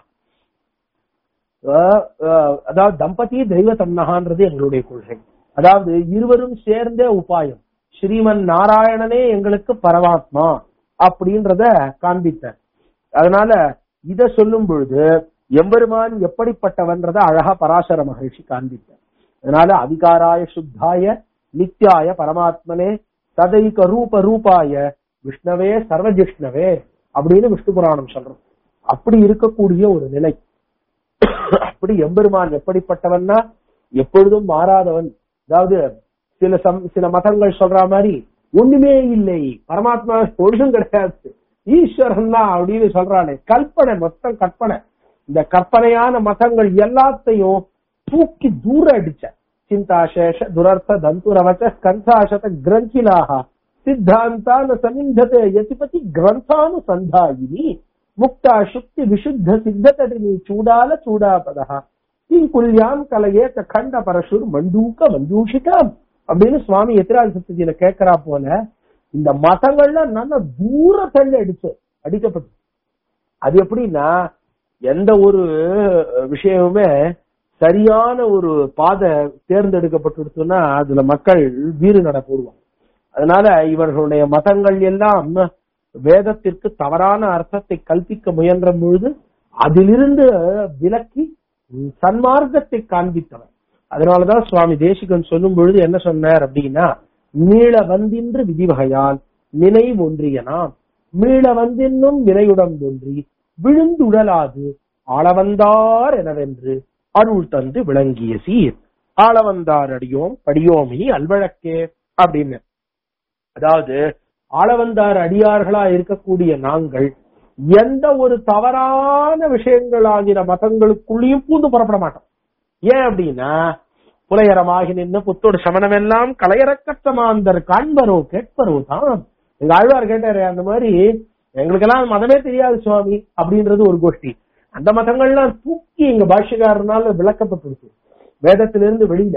அஹ், அஹ், அதாவது தம்பதி தெய்வ தன்னகான்றது எங்களுடைய கொள்கை அதாவது இருவரும் சேர்ந்த உபாயம் ஸ்ரீமன் நாராயணனே எங்களுக்கு பரமாத்மா அப்படின்றத காண்பித்தார் அதனால இத சொல்லும் பொழுது எம்பெருமான் எப்படிப்பட்டவன்றத அழகா பராசர மகரிஷி காண்பித்தார் அதனால அதிகாராய சுத்தாய நித்யாய பரமாத்மனே ததைக ரூப ரூபாய விஷ்ணவே சர்வஜிஷ்ணவே அப்படின்னு விஷ்ணு புராணம் சொல்றோம் அப்படி இருக்கக்கூடிய ஒரு நிலை அப்படி எம்பெருமான் எப்படிப்பட்டவன்னா எப்பொழுதும் மாறாதவன் அதாவது சில சம் சில மதங்கள் சொல்ற மாதிரி ஒண்ணுமே இல்லை பரமாத்மா ஒன்றும் கிடையாது ஈஸ்வரன் தான் அப்படின்னு சொல்றானே கற்பனை மொத்தம் கற்பனை இந்த கற்பனையான மதங்கள் எல்லாத்தையும் தூக்கி தூர அடிச்ச சிந்தாசேஷ துரர்த்த தந்துரவச்ச கந்தாசத கிரந்திலாக சித்தாந்தான சமிந்ததே யதிபதி கிரந்தானு சந்தாயினி முக்தா சுக்தி விசுத்த சித்ததடினி சூடால சூடாபதா குல்யாம் கலையேத்த கண்ட பரசுர் மண்டூக்க மஞ்சூஷிகாம் அப்படின்னு சுவாமி எத்திராஜ சத்துஜியில கேட்கிறா போல இந்த மதங்கள்ல நல்ல தூர தள்ளி அடிச்சு அடிக்கப்பட்டு அது எப்படின்னா எந்த ஒரு விஷயமுமே சரியான ஒரு பாதை தேர்ந்தெடுக்கப்பட்டுடுச்சுன்னா அதுல மக்கள் வீறு நட போடுவாங்க அதனால இவர்களுடைய மதங்கள் எல்லாம் வேதத்திற்கு தவறான அர்த்தத்தை கல்பிக்க முயன்ற பொழுது அதிலிருந்து விலக்கி சன்மார்க்கத்தை காண்பித்தவர் அதனாலதான் சுவாமி தேசிகன் சொல்லும் பொழுது என்ன சொன்னார் அப்படின்னா மீள வந்தின்று விதிவகையால் நினை ஒன்றியனாம் மீள வந்தின்னும் வினையுடன் ஒன்றி விழுந்துடலாது ஆளவந்தார் எனவென்று அருள் தந்து விளங்கிய சீர் ஆளவந்தார் அடியோம் படியோமினி அல்வழக்கே அப்படின்னு அதாவது ஆளவந்தார் அடியார்களா இருக்கக்கூடிய நாங்கள் எந்த ஒரு தவறான விஷயங்களாகிற மதங்களுக்குள்ளேயும் பூந்து புறப்பட மாட்டோம் ஏன் அப்படின்னா புலையரமாகி நின்று புத்தோடு சமணமெல்லாம் கலையறக்கற்றமாந்தர் காண்பரோ கேட்பரோ தான் எங்க ஆழ்வார் கேட்டாரு அந்த மாதிரி எங்களுக்கெல்லாம் மதமே தெரியாது சுவாமி அப்படின்றது ஒரு கோஷ்டி அந்த மதங்கள்லாம் தூக்கி எங்க பாஷ்யக்காரனால விளக்கப்பட்டிருக்கு வேதத்திலிருந்து வெளியில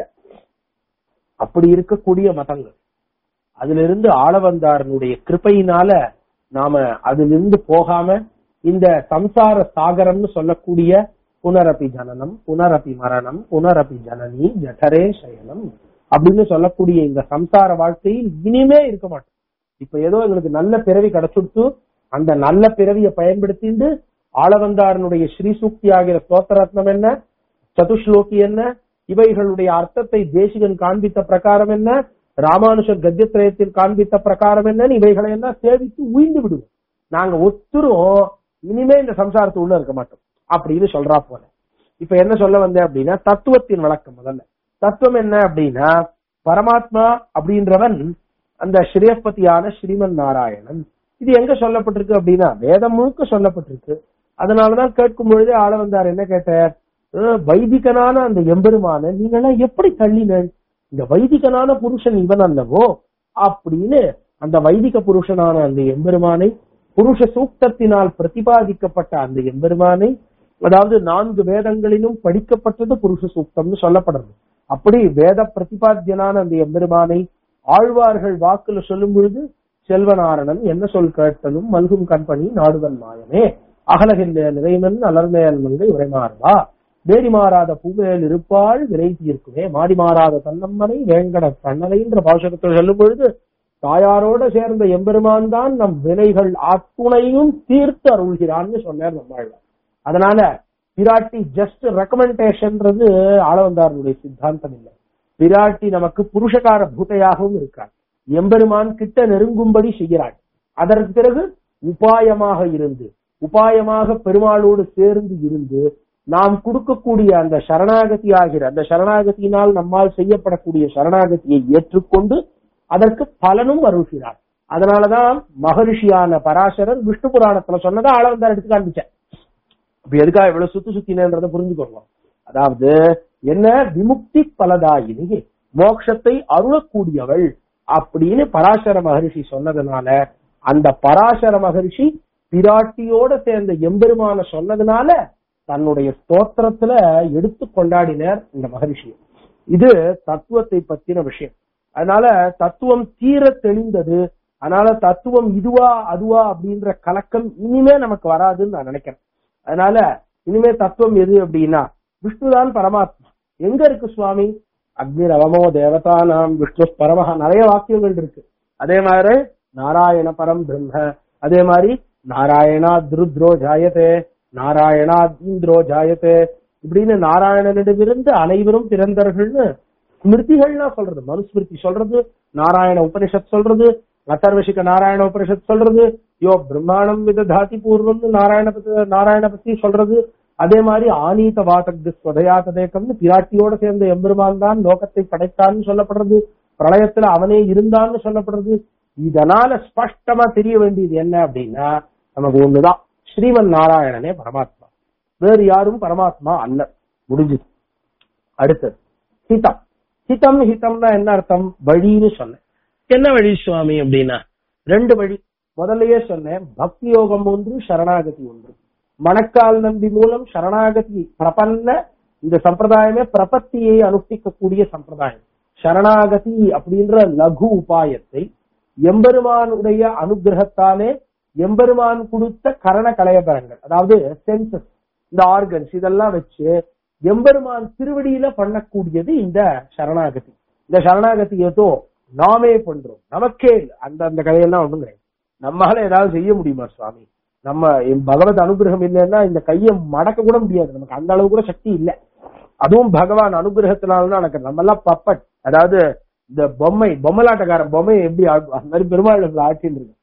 அப்படி இருக்கக்கூடிய மதங்கள் அதிலிருந்து ஆளவந்தாரனுடைய கிருப்பையினால நாம அதிலிருந்து போகாம இந்த சம்சார சாகரம்னு சொல்லக்கூடிய புனரபி ஜனனம் புனரபி மரணம் புனரபி ஜனனி ஜடரே சயனம் அப்படின்னு சொல்லக்கூடிய இந்த சம்சார வாழ்க்கையில் இனிமே இருக்க மாட்டோம் இப்ப ஏதோ எங்களுக்கு நல்ல பிறவி கிடைச்சுட்டு அந்த நல்ல பிறவியை பயன்படுத்திட்டு ஆளவந்தாரனுடைய ஸ்ரீசூக்தி ஆகிற ஸ்தோத்திரத்னம் என்ன சதுஸ்லோகி என்ன இவைகளுடைய அர்த்தத்தை தேசிகன் காண்பித்த பிரகாரம் என்ன ராமானுஷர் கத்தியத்திரயத்தில் காண்பித்த பிரகாரம் என்னன்னு இவைகளை எல்லாம் சேவித்து உயிர்ந்து விடுவோம் நாங்க ஒத்துரும் இனிமே இந்த சம்சாரத்து உள்ள இருக்க மாட்டோம் அப்படின்னு சொல்றா போல இப்ப என்ன சொல்ல வந்தேன் அப்படின்னா தத்துவத்தின் வழக்கம் முதல்ல தத்துவம் என்ன அப்படின்னா பரமாத்மா அப்படின்றவன் அந்த ஸ்ரீயப்பதியான ஸ்ரீமன் நாராயணன் இது எங்க சொல்லப்பட்டிருக்கு அப்படின்னா வேதம் முழுக்க சொல்லப்பட்டிருக்கு அதனாலதான் கேட்கும் பொழுதே ஆள வந்தார் என்ன கேட்டார் அஹ் வைதிகனான அந்த எம்பெருமான நீங்களாம் எப்படி தள்ளினேன் இந்த வைதிகனான புருஷன் இவன் அல்லவோ அப்படின்னு அந்த வைதிக புருஷனான அந்த எம்பெருமானை புருஷ சூக்தத்தினால் பிரதிபாதிக்கப்பட்ட அந்த எம்பெருமானை அதாவது நான்கு வேதங்களிலும் படிக்கப்பட்டது புருஷ சூக்தம்னு சொல்லப்படுறது அப்படி வேத பிரதிபாத்தியனான அந்த எம்பெருமானை ஆழ்வார்கள் வாக்குல சொல்லும் பொழுது செல்வநாரணன் என்ன சொல் கேட்டலும் மல்கும் கண்பணி நாடுவன் மாயமே அகலகின்ற நிறைமன் அலர்மேல் மங்கை உரைமாறுவா வேடி மாறாத பூமேல் இருப்பாள் விரை தீர்க்குமே மாடி மாறாத தன்னம்மனை வேங்கட கண்ணலைன்ற பாஷகத்தில் சொல்லும் பொழுது தாயாரோட சேர்ந்த எம்பெருமான் தான் நம் வினைகள் அத்துணையும் தீர்த்து அருள்கிறான்னு சொன்னார் நம்மாழ்வார் அதனால பிராட்டி ஜஸ்ட் ரெக்கமெண்டேஷன்ன்றது ஆளவந்தாரனுடைய சித்தாந்தம் இல்லை பிராட்டி நமக்கு புருஷகார பூதையாகவும் இருக்கார் எம்பெருமான் கிட்ட நெருங்கும்படி செய்கிறாள் அதற்கு பிறகு உபாயமாக இருந்து உபாயமாக பெருமாளோடு சேர்ந்து இருந்து நாம் கொடுக்கக்கூடிய அந்த சரணாகதி ஆகிற அந்த சரணாகதியினால் நம்மால் செய்யப்படக்கூடிய சரணாகதியை ஏற்றுக்கொண்டு அதற்கு பலனும் அருள்கிறார் அதனாலதான் மகரிஷியான பராசரர் விஷ்ணு புராணத்துல சொன்னதை ஆளவந்தார் எடுத்து காண்பிச்சேன் இப்ப எதுக்காக இவ்வளவு சுத்தி சுத்தினன்றத புரிஞ்சுக்கோங்க அதாவது என்ன விமுக்தி பலதாயினி மோட்சத்தை அருளக்கூடியவள் அப்படின்னு பராசர மகரிஷி சொன்னதுனால அந்த பராசர மகரிஷி பிராட்டியோட சேர்ந்த எம்பெருமான சொன்னதுனால தன்னுடைய ஸ்தோத்திரத்துல எடுத்து கொண்டாடினார் இந்த மகரிஷி இது தத்துவத்தை பத்தின விஷயம் அதனால தத்துவம் தீர தெளிந்தது அதனால தத்துவம் இதுவா அதுவா அப்படின்ற கலக்கம் இனிமே நமக்கு வராதுன்னு நான் நினைக்கிறேன் அதனால இனிமே தத்துவம் எது அப்படின்னா விஷ்ணுதான் பரமாத்மா எங்க இருக்கு சுவாமி அக்னி ரவமோ தேவதா நாம் விஷ்ணு பரமஹா நிறைய வாக்கியங்கள் இருக்கு அதே மாதிரி நாராயண பரம் பிரம்ம அதே மாதிரி நாராயணா துருத்ரோ ஜாயத்தே நாராயணா இந்திரோ ஜாயத்தே இப்படின்னு நாராயணனிடமிருந்து அனைவரும் பிறந்தர்கள்னு ஸ்மிருதிகள்லாம் சொல்றது மனுஸ்மிருதி சொல்றது நாராயண உபனிஷத் சொல்றது நத்தர்வசிக்க நாராயண உபனிஷத் சொல்றது யோ பிரம்மாணம் விததாதி பூர்வம்னு நாராயண பத்தி நாராயண பத்தி சொல்றது அதே மாதிரி ஆனீத வாசக்து ஸ்வதயா ததேக்கம்னு பிராட்டியோட சேர்ந்த எம்பெருமான் தான் லோகத்தை படைத்தான்னு சொல்லப்படுறது பிரளயத்துல அவனே இருந்தான்னு சொல்லப்படுறது இதனால ஸ்பஷ்டமா தெரிய வேண்டியது என்ன அப்படின்னா நமக்கு ஒண்ணுதான் ஸ்ரீமன் நாராயணனே பரமாத்மா வேறு யாரும் பரமாத்மா அல்ல முடிஞ்சுது அடுத்தது ஹிதம் ஹிதம் ஹிதம்னா என்ன அர்த்தம் வழின்னு சொன்னேன் என்ன வழி சுவாமி அப்படின்னா ரெண்டு வழி முதல்லயே சொன்னேன் பக்தி யோகம் ஒன்று சரணாகதி ஒன்று மணக்கால் நம்பி மூலம் சரணாகதி பிரபன்ன இந்த சம்பிரதாயமே பிரபத்தியை அனுஷ்டிக்கக்கூடிய சம்பிரதாயம் சரணாகதி அப்படின்ற லகு உபாயத்தை எம்பெருமானுடைய அனுகிரகத்தாலே எம்பெருமான் கொடுத்த கரண கலையபரங்கள் அதாவது சென்சஸ் இந்த ஆர்கன்ஸ் இதெல்லாம் வச்சு எம்பெருமான் திருவடியில பண்ணக்கூடியது இந்த சரணாகதி இந்த சரணாகதி ஏதோ நாமே பண்றோம் நமக்கே இல்ல. அந்த அந்த கதையெல்லாம் ஒண்ணும் கிடையாது நம்மால ஏதாவது செய்ய முடியுமா சுவாமி நம்ம எம் பகவத் அனுகிரகம் இல்லைன்னா இந்த கையை மடக்க கூட முடியாது நமக்கு அந்த அளவு கூட சக்தி இல்லை அதுவும் பகவான் அனுகிரகத்தினால்தான் நடக்குது நம்ம எல்லாம் பப்பட் அதாவது இந்த பொம்மை பொம்மலாட்டக்காரன் பொம்மை எப்படி ஆடு- அந்த மாதிரி பெருமாள் நம்மள ஆட்சின்னு இருக்கு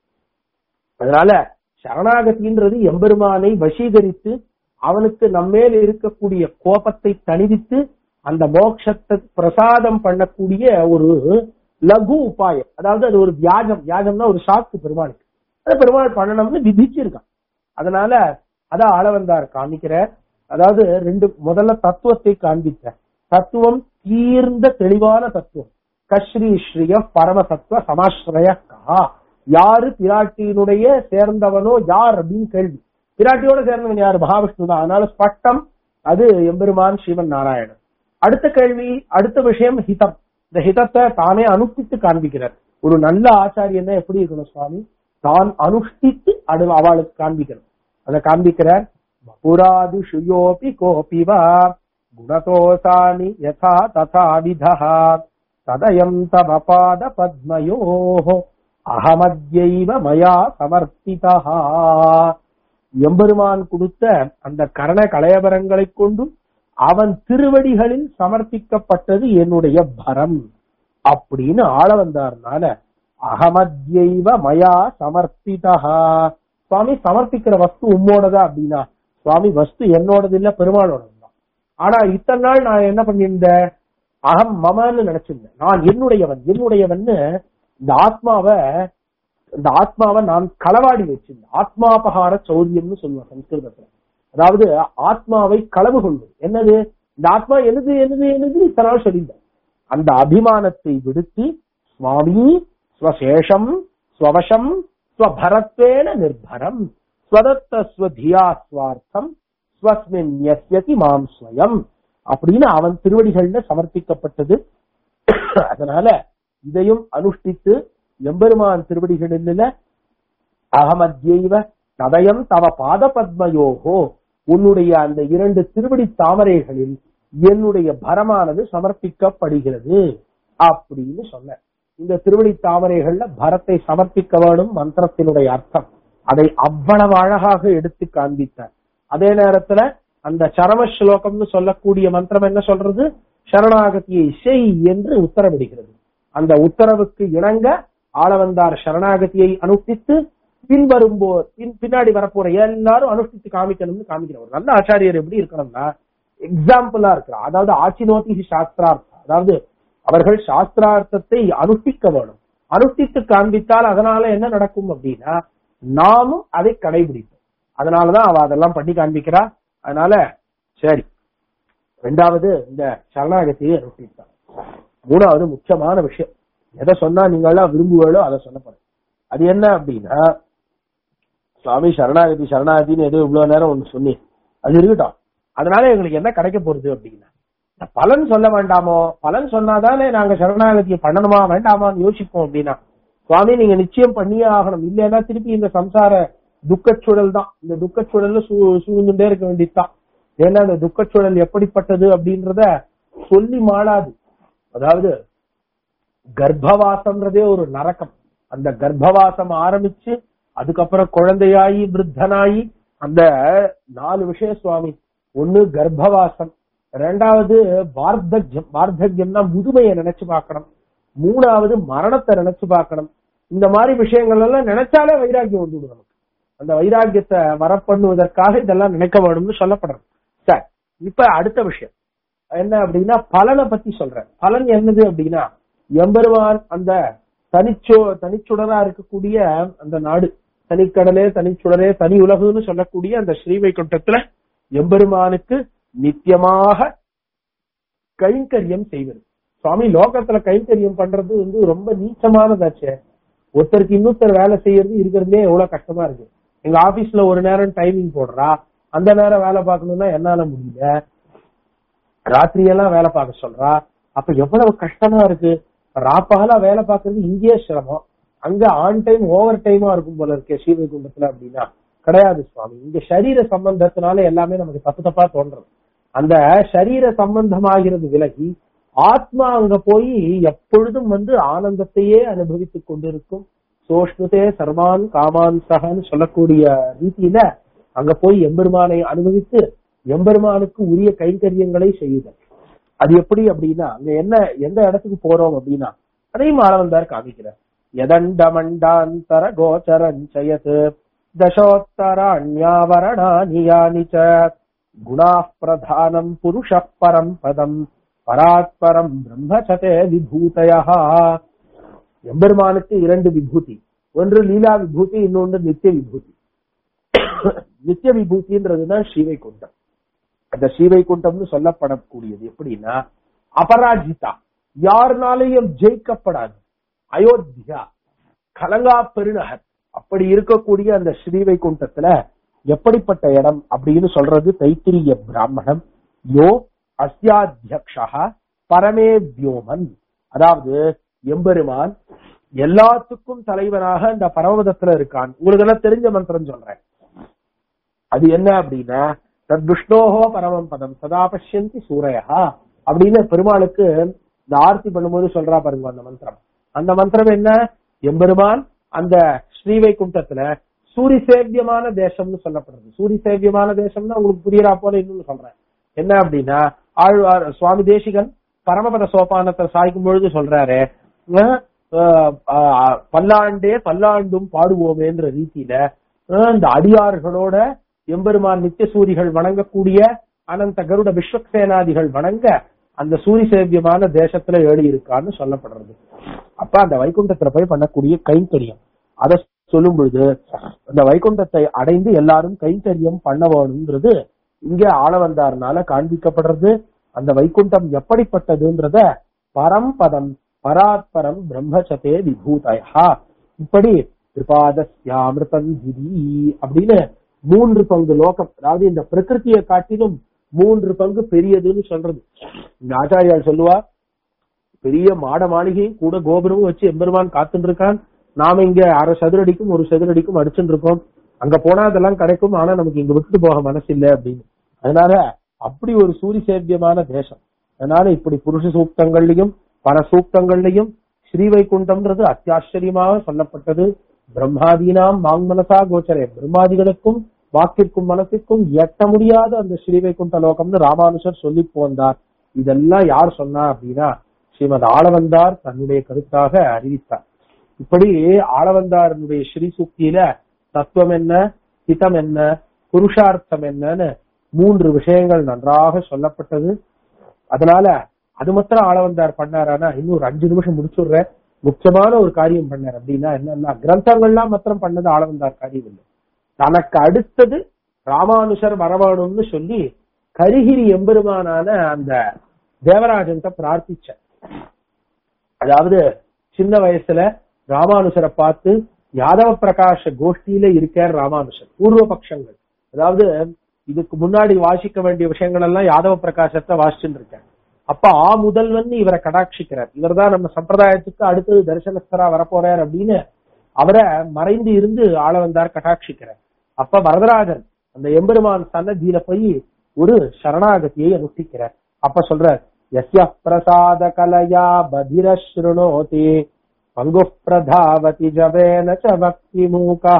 அதனால சரணாகதின்றது எம்பெருமானை வசீகரித்து அவனுக்கு நம்மேல் இருக்கக்கூடிய கோபத்தை தணிவித்து அந்த மோட்சத்தை பிரசாதம் பண்ணக்கூடிய ஒரு லகு உபாயம் அதாவது அது ஒரு வியாஜம் வியாஜம்னா ஒரு சாக்கு பெருமாளுக்கு அதை பெருமாள் பண்ணணும்னு விதிச்சிருக்கான் அதனால அதான் ஆளவந்தார் காமிக்கிறார் அதாவது ரெண்டு முதல்ல தத்துவத்தை காண்பித்தார் தத்துவம் தீர்ந்த தெளிவான தத்துவம் கஸ்ரீ ஸ்ரீய பரமசத்துவ சமாஸ்ரய கா யாரு பிராட்டியினுடைய சேர்ந்தவனோ யார் அப்படின்னு கேள்வி பிராட்டியோட சேர்ந்தவன் யாரு மகாவிஷ்ணு தான் அதனால ஸ்பட்டம் அது எம்பெருமான் ஸ்ரீமன் நாராயணன் அடுத்த கேள்வி அடுத்த விஷயம் ஹிதம் இந்த ஹிதத்தை தானே அனுஷ்டித்து காண்பிக்கிறார் ஒரு நல்ல ஆச்சாரியன் எப்படி இருக்கணும் சுவாமி தான் அனுஷ்டித்து அடு அவளுக்கு காண்பிக்கணும் அதை காண்பிக்கிறார் புராது சுயோபி கோபிவா குணதோசானி யதா ததா விதா ததயம் தவ பாத பத்மயோஹோ அகமத்யைவ மயா சமர்ப்பிதா எம்பெருமான் கொடுத்த அந்த கரண கலையபரங்களை கொண்டு அவன் திருவடிகளில் சமர்ப்பிக்கப்பட்டது என்னுடைய பரம் அப்படின்னு ஆள வந்தார்னால அகமத்யைவ மயா சமர்ப்பிதா சுவாமி சமர்ப்பிக்கிற வஸ்து உம்மோடதா அப்படின்னா சுவாமி வஸ்து என்னோடது இல்ல பெருமாளோடது தான் ஆனா இத்தனை நாள் நான் என்ன பண்ணியிருந்தேன் அகம் மமன்னு நினைச்சிருந்தேன் நான் என்னுடையவன் என்னுடையவன்னு இந்த ஆத்மாவை இந்த ஆத்மாவை நான் களவாடி வச்சிருந்தேன் ஆத்மாபகார சௌரியம்னு சொல்லுவேன் சம்ஸ்கிருதத்துல அதாவது ஆத்மாவை களவு கொள்வது என்னது இந்த ஆத்மா எனது எனது எனது இத்தனை நாள் சொல்லியிருந்தேன் அந்த அபிமானத்தை விடுத்து சுவாமி ஸ்வசேஷம் ஸ்வவசம் ஸ்வபரத்வேன நிர்பரம் ஸ்வதத்த ஸ்வதியா ஸ்வார்த்தம் ஸ்வஸ்மின் யஸ்யதி மாம் ஸ்வயம் அப்படின்னு அவன் திருவடிகள்ல சமர்ப்பிக்கப்பட்டது அதனால இதையும் அனுஷ்டித்து எம்பெருமான் திருவடிகளில் அகமத்யைவ ததயம் தவ பாத பத்மயோகோ உன்னுடைய அந்த இரண்டு திருவடி தாமரைகளில் என்னுடைய பரமானது சமர்ப்பிக்கப்படுகிறது அப்படின்னு சொன்ன இந்த திருவடி தாமரைகள்ல பரத்தை சமர்ப்பிக்க வேணும் மந்திரத்தினுடைய அர்த்தம் அதை அவ்வளவு அழகாக எடுத்து காண்பித்தார் அதே நேரத்துல அந்த சரம ஸ்லோகம்னு சொல்லக்கூடிய மந்திரம் என்ன சொல்றது சரணாகதியை செய் என்று உத்தரவிடுகிறது அந்த உத்தரவுக்கு இணங்க ஆளவந்தார் சரணாகதியை அனுஷ்டித்து பின்வரும்போர் பின் பின்னாடி வரப்போற எல்லாரும் அனுஷ்டித்து காமிக்கணும்னு காமிக்கிற ஒரு நல்ல ஆச்சாரியர் எப்படி இருக்கணும்னா எக்ஸாம்பிளா இருக்கிறார் அதாவது ஆச்சினோதி சாஸ்திரார்த்தம் அதாவது அவர்கள் சாஸ்திரார்த்தத்தை அனுஷ்டிக்க வேணும் அனுஷ்டித்து காண்பித்தால் அதனால என்ன நடக்கும் அப்படின்னா நாமும் அதை கடைபிடிப்போம் அதனாலதான் அவ அதெல்லாம் பண்ணி காண்பிக்கிறா அதனால சரி ரெண்டாவது இந்த சரணாகதியை அனுஷ்டித்தான் மூணாவது முக்கியமான விஷயம் எதை சொன்னா நீங்க எல்லாம் விரும்புவீங்களோ அதை சொல்ல போறேன் அது என்ன அப்படின்னா சுவாமி சரணாகதி சரணாகதின்னு ஏதோ இவ்வளவு நேரம் ஒண்ணு சொன்னி அது இருக்கட்டும் அதனால எங்களுக்கு என்ன கிடைக்க போறது அப்படின்னா பலன் சொல்ல வேண்டாமோ பலன் சொன்னாதானே நாங்க சரணாகதியை பண்ணணுமா வேண்டாமான்னு யோசிப்போம் அப்படின்னா சுவாமி நீங்க நிச்சயம் பண்ணியே ஆகணும் இல்லைன்னா திருப்பி இந்த சம்சார துக்கச்சூழல் தான் இந்த துக்கச்சூழல்ல சூ சூழ்ந்துட்டே இருக்க வேண்டியதுதான் ஏன்னா இந்த துக்கச்சூழல் எப்படிப்பட்டது அப்படின்றத சொல்லி மாளாது அதாவது கர்ப்பவாசம்ன்றதே ஒரு நரக்கம் அந்த கர்ப்பவாசம் ஆரம்பிச்சு அதுக்கப்புறம் குழந்தையாயி விருத்தனாயி அந்த நாலு விஷயம் சுவாமி ஒண்ணு கர்ப்பவாசம் ரெண்டாவது வார்த்தக்யம் வார்த்தக்யம்னா முதுமையை நினைச்சு பார்க்கணும் மூணாவது மரணத்தை நினைச்சு பார்க்கணும் இந்த மாதிரி விஷயங்கள் எல்லாம் நினைச்சாலே வைராக்கியம் வந்துடும் நமக்கு அந்த வைராக்கியத்தை வரப்பண்ணுவதற்காக இதெல்லாம் நினைக்க வேணும்னு சொல்லப்படுறது சரி இப்ப அடுத்த விஷயம் என்ன அப்படின்னா பலனை பத்தி சொல்றேன் பலன் என்னது அப்படின்னா எம்பெருமான் அந்த தனிச்சோ தனிச்சுடரா இருக்கக்கூடிய அந்த நாடு தனிக்கடலே தனிச்சுடரே தனி உலகுன்னு சொல்லக்கூடிய அந்த ஸ்ரீவைகுண்டத்துல எம்பெருமானுக்கு நித்தியமாக கைங்கரியம் செய்வது சுவாமி லோகத்துல கைங்கரியம் பண்றது வந்து ரொம்ப நீச்சமானதாச்சே ஒருத்தருக்கு இன்னொருத்தர் வேலை செய்யறது இருக்கிறதுலே எவ்வளவு கஷ்டமா இருக்கு எங்க ஆபீஸ்ல ஒரு நேரம் டைமிங் போடுறா அந்த நேரம் வேலை பார்க்கணும்னா என்னால முடியல ராத்திரி எல்லாம் வேலை பார்க்க சொல்றா அப்ப எவ்வளவு கஷ்டமா இருக்கு ராப்பகலா வேலை பார்க்கறது இங்கேயே சிரமம் அங்க ஆன் டைம் ஓவர் டைமா இருக்கும் போல இருக்கே ஸ்ரீவைகுண்டத்துல அப்படின்னா கிடையாது சுவாமி இங்க சரீர சம்பந்தத்தினால எல்லாமே நமக்கு தப்பு தப்பா தோன்றது அந்த சரீர சம்பந்தமாகிறது விலகி ஆத்மா அங்க போய் எப்பொழுதும் வந்து ஆனந்தத்தையே அனுபவித்துக் கொண்டிருக்கும் சோஷ்ணுதே சர்வான் காமான் சகன்னு சொல்லக்கூடிய ரீதியில அங்க போய் எம்பெருமானை அனுபவித்து எம்பெருமானுக்கு உரிய கைங்கரியங்களை செய்யுதல் அது எப்படி அப்படின்னா அங்க என்ன எந்த இடத்துக்கு போறோம் அப்படின்னா அதையும் ஆளவந்தார் காமிக்கிறார் எதண்டமண்டாந்தர கோச்சரஞ்சயத் தசோத்தராண்யாவரணானி யானி ச குணா பிரதானம் புருஷ பரம் பதம் பராத்பரம் பிரம்மசதே விபூதயா எம்பெருமானுக்கு இரண்டு விபூதி ஒன்று லீலா விபூதி இன்னொன்று நித்திய விபூதி நித்திய விபூதின்றதுதான் ஸ்ரீவைகுண்டம் அந்த ஸ்ரீவைகுண்டம்னு சொல்லப்படக்கூடியது எப்படின்னா அபராஜிதா யாருனாலையும் ஜெயிக்கப்படாது அயோத்தியா கலங்கா பெருநகர் அப்படி இருக்கக்கூடிய அந்த ஸ்ரீவைகுண்டத்துல எப்படிப்பட்ட இடம் அப்படின்னு சொல்றது தைத்திரிய பிராமணம் யோ அஸ்யாத்தியக்ஷா பரமே வியோமன் அதாவது எம்பெருமான் எல்லாத்துக்கும் தலைவனாக இந்த பரமதத்துல இருக்கான் உங்களுக்கு எல்லாம் தெரிஞ்ச மந்திரம் சொல்றேன் அது என்ன அப்படின்னா தத் விஷ்ணோஹோ பரமம் பதம் சதா பஷ்யந்தி சூரையா அப்படின்னு பெருமாளுக்கு இந்த ஆர்த்தி பண்ணும்போது சொல்றா பாருங்க அந்த மந்திரம் அந்த மந்திரம் என்ன எம்பெருமான் அந்த ஸ்ரீவைகுண்டத்துல சூரிய சேவியமான தேசம்னு சொல்லப்படுறது சூரிய சேவியமான தேசம்னா உங்களுக்கு புரியறா போல இன்னொன்னு சொல்றேன் என்ன அப்படின்னா ஆழ்வார் சுவாமி தேசிகன் பரமபத சோபானத்தை சாய்க்கும் பொழுது சொல்றாரு அஹ், அஹ், அஹ், பல்லாண்டே பல்லாண்டும் பாடுவோமேன்ற ரீதியில அஹ், இந்த அடியார்களோட எம்பெருமான் நித்திய சூரிகள் வணங்கக்கூடிய அனந்த கருட விஸ்வக்சேனாதிகள் வணங்க அந்த சூரிய சேவியமான தேசத்துல ஏறி இருக்கான்னு சொல்லப்படுறது அப்ப அந்த வைகுண்டத்துல போய் பண்ணக்கூடிய கைங்கரியம் அதை சொல்லும் பொழுது அந்த வைகுண்டத்தை அடைந்து எல்லாரும் கைங்கரியம் பண்ண வேணுங்கிறது இங்க ஆளவந்தார்னால காண்பிக்கப்படுறது அந்த வைகுண்டம் எப்படிப்பட்டதுன்றத பரம்பதம் பராத்பரம் பிரம்மச்சதே விபூதயா இப்படி திரிபாதஸ்யாமிருதந்திரி அப்படின்னு மூன்று பங்கு லோகம் அதாவது இந்த பிரகிருதியை காட்டிலும் மூன்று பங்கு பெரியதுன்னு சொல்றது இந்த ஆச்சாரியால் சொல்லுவா பெரிய மாட மாளிகையும் கூட கோபுரமும் வச்சு எம்பெருமான் காத்துட்டு இருக்கான் நாம இங்க அரை சதுரடிக்கும் ஒரு சதுரடிக்கும் அடிச்சுட்டு இருக்கோம் அங்க போனா அதெல்லாம் கிடைக்கும் ஆனா நமக்கு இங்க விட்டுட்டு போக மனசு இல்ல அப்படின்னு அதனால அப்படி ஒரு சூரிய சேவியமான தேசம் அதனால இப்படி புருஷ சூக்தங்கள்லயும் பர சூக்தங்கள்லயும் ஸ்ரீவைகுண்டம்ன்றது அத்தியாச்சரியமாக சொல்லப்பட்டது பிரம்மாதீனாம் வாங்மனசா கோச்சரே பிரம்மாதிகளுக்கும் வாக்கிற்கும் மனசிற்கும் எட்ட முடியாத அந்த ஸ்ரீவைகுண்ட லோகம்னு ராமானுஷர் சொல்லி போந்தார் இதெல்லாம் யார் சொன்னா அப்படின்னா ஸ்ரீமத் ஆளவந்தார் தன்னுடைய கருத்தாக அறிவித்தார் இப்படி ஆளவந்தாரனுடைய ஸ்ரீ சூக்தியில தத்துவம் என்ன ஹிதம் என்ன புருஷார்த்தம் என்னன்னு மூன்று விஷயங்கள் நன்றாக சொல்லப்பட்டது அதனால அது மாத்திரம் ஆளவந்தார் பண்ணாரானா இன்னும் ஒரு அஞ்சு நிமிஷம் முடிச்சுடுறேன் முக்கியமான ஒரு காரியம் பண்ணார் அப்படின்னா என்னன்னா கிரந்தங்கள்லாம் மாத்திரம் பண்ணது ஆளவந்தார் காரியம் இல்லை தனக்கு அடுத்தது ராமானுஷர் வரவேணும்னு சொல்லி கரிகிரி எம்பெருமானான அந்த தேவராஜன்ட்ட பிரார்த்திச்சார் அதாவது சின்ன வயசுல ராமானுஷரை பார்த்து யாதவ பிரகாஷ கோஷ்டியில இருக்கார் ராமானுஷர் பூர்வ பட்சங்கள் அதாவது இதுக்கு முன்னாடி வாசிக்க வேண்டிய விஷயங்கள் எல்லாம் யாதவ பிரகாசத்தை வாசிச்சுட்டு இருக்கார் அப்ப ஆ முதல்வன் இவரை கடாட்சிக்கிறார் இவர்தான் நம்ம சம்பிரதாயத்துக்கு அடுத்தது தரிசனஸ்தரா வரப்போறார் அப்படின்னு அவரை மறைந்து இருந்து ஆள வந்தார் கடாட்சிக்கிறார் அப்ப வரதராஜன் அந்த எம்பெருமான் சன்னதியில போய் ஒரு சரணாகதியை அனுஷ்டிக்கிறார் அப்ப சொல்றார் எஸ்ய பிரசாத கலையா பதிர ஸ்ருணோதி பங்கு பிரதாவதி ஜவேன ச பக்தி மூகா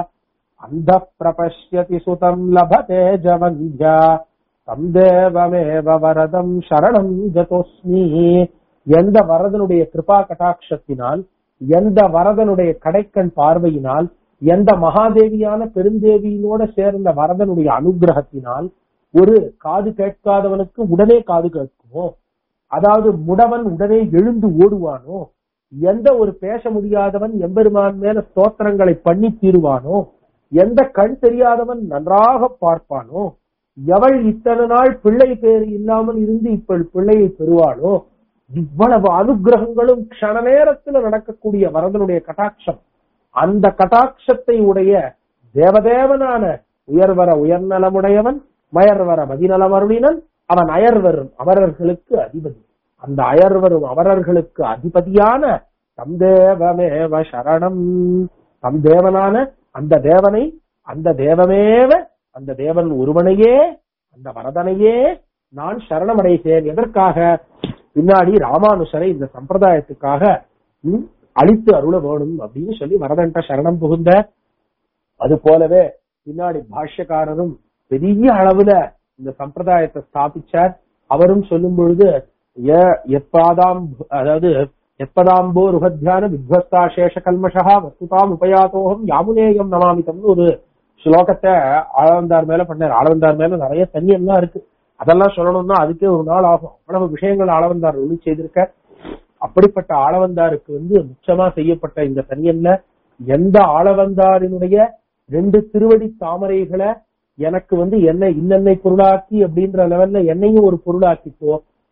அந்த பிரபஷ்யதி சுதம் லபதே ஜவந்தியா தம் தேவமேவ வரதம் சரணம் கதோஸ்மி எந்த வரதனுடைய கிருபா கடாட்சத்தினால் எந்த வரதனுடைய கடைக்கண் பார்வையினால் எந்த மகாதேவியான பெருந்தேவியினோட சேர்ந்த வரதனுடைய அனுகிரகத்தினால் ஒரு காது கேட்காதவனுக்கு உடனே காது கேட்குமோ அதாவது முடவன் உடனே எழுந்து ஓடுவானோ எந்த ஒரு பேச முடியாதவன் எம்பெருமான் மேல ஸ்தோத்திரங்களை பண்ணி தீருவானோ எந்த கண் தெரியாதவன் நன்றாக பார்ப்பானோ எவள் இத்தனை நாள் பிள்ளை பேர் இல்லாமல் இருந்து இப்ப பிள்ளையை பெறுவாளோ இவ்வளவு அனுகிரகங்களும் க்ஷண நேரத்துல நடக்கக்கூடிய வரதனுடைய கட்டாட்சம் அந்த கட்டாட்சத்தை உடைய தேவதேவனான உயர்வர உயர்நலமுடையவன் மயர்வர மதிநலமருளினன் அவன் அயர்வரும் அமரர்களுக்கு அதிபதி அந்த அயர்வரும் அமரர்களுக்கு அதிபதியான தம் தேவமேவ சரணம் தம் தேவனான அந்த தேவனை அந்த தேவமேவ அந்த தேவன் ஒருவனையே அந்த வரதனையே நான் சரணமடைகிறேன் எதற்காக பின்னாடி ராமானுஷரை இந்த சம்பிரதாயத்துக்காக ம், அழித்து அருள வேணும் அப்படின்னு சொல்லி வரதன்ட்ட சரணம் புகுந்த அது போலவே பின்னாடி பாஷ்யக்காரரும் பெரிய அளவுல இந்த சம்பிரதாயத்தை ஸ்தாபிச்சார் அவரும் சொல்லும் பொழுது எ- எப்பாதாம் அதாவது எப்பதாம்போ ருகத்தியான வித்வஸ்தா சேஷ கல்மஷா வஸ்துதாம் உபயாத்தோகம் யாமுனேயம் நமாமிதம்னு ஒரு ஸ்லோகத்தை ஆளவந்தார் மேல பண்ணார் ஆளவந்தார் மேல நிறைய தண்ணியெல்லாம் இருக்கு அதெல்லாம் சொல்லணும்னா அதுக்கே ஒரு நாள் ஆகும் அவ்வளவு விஷயங்கள் ஆளவந்தார் ஒளி செய்திருக்க அப்படிப்பட்ட ஆளவந்தாருக்கு வந்து முக்கியமா செய்யப்பட்ட இந்த தனியல்ல எந்த ஆளவந்தாரினுடைய ரெண்டு திருவடி தாமரைகளை எனக்கு வந்து என்ன இன்னென்னை பொருளாக்கி அப்படின்ற லெவல்ல என்னையும் ஒரு பொருளாக்கிக்கோ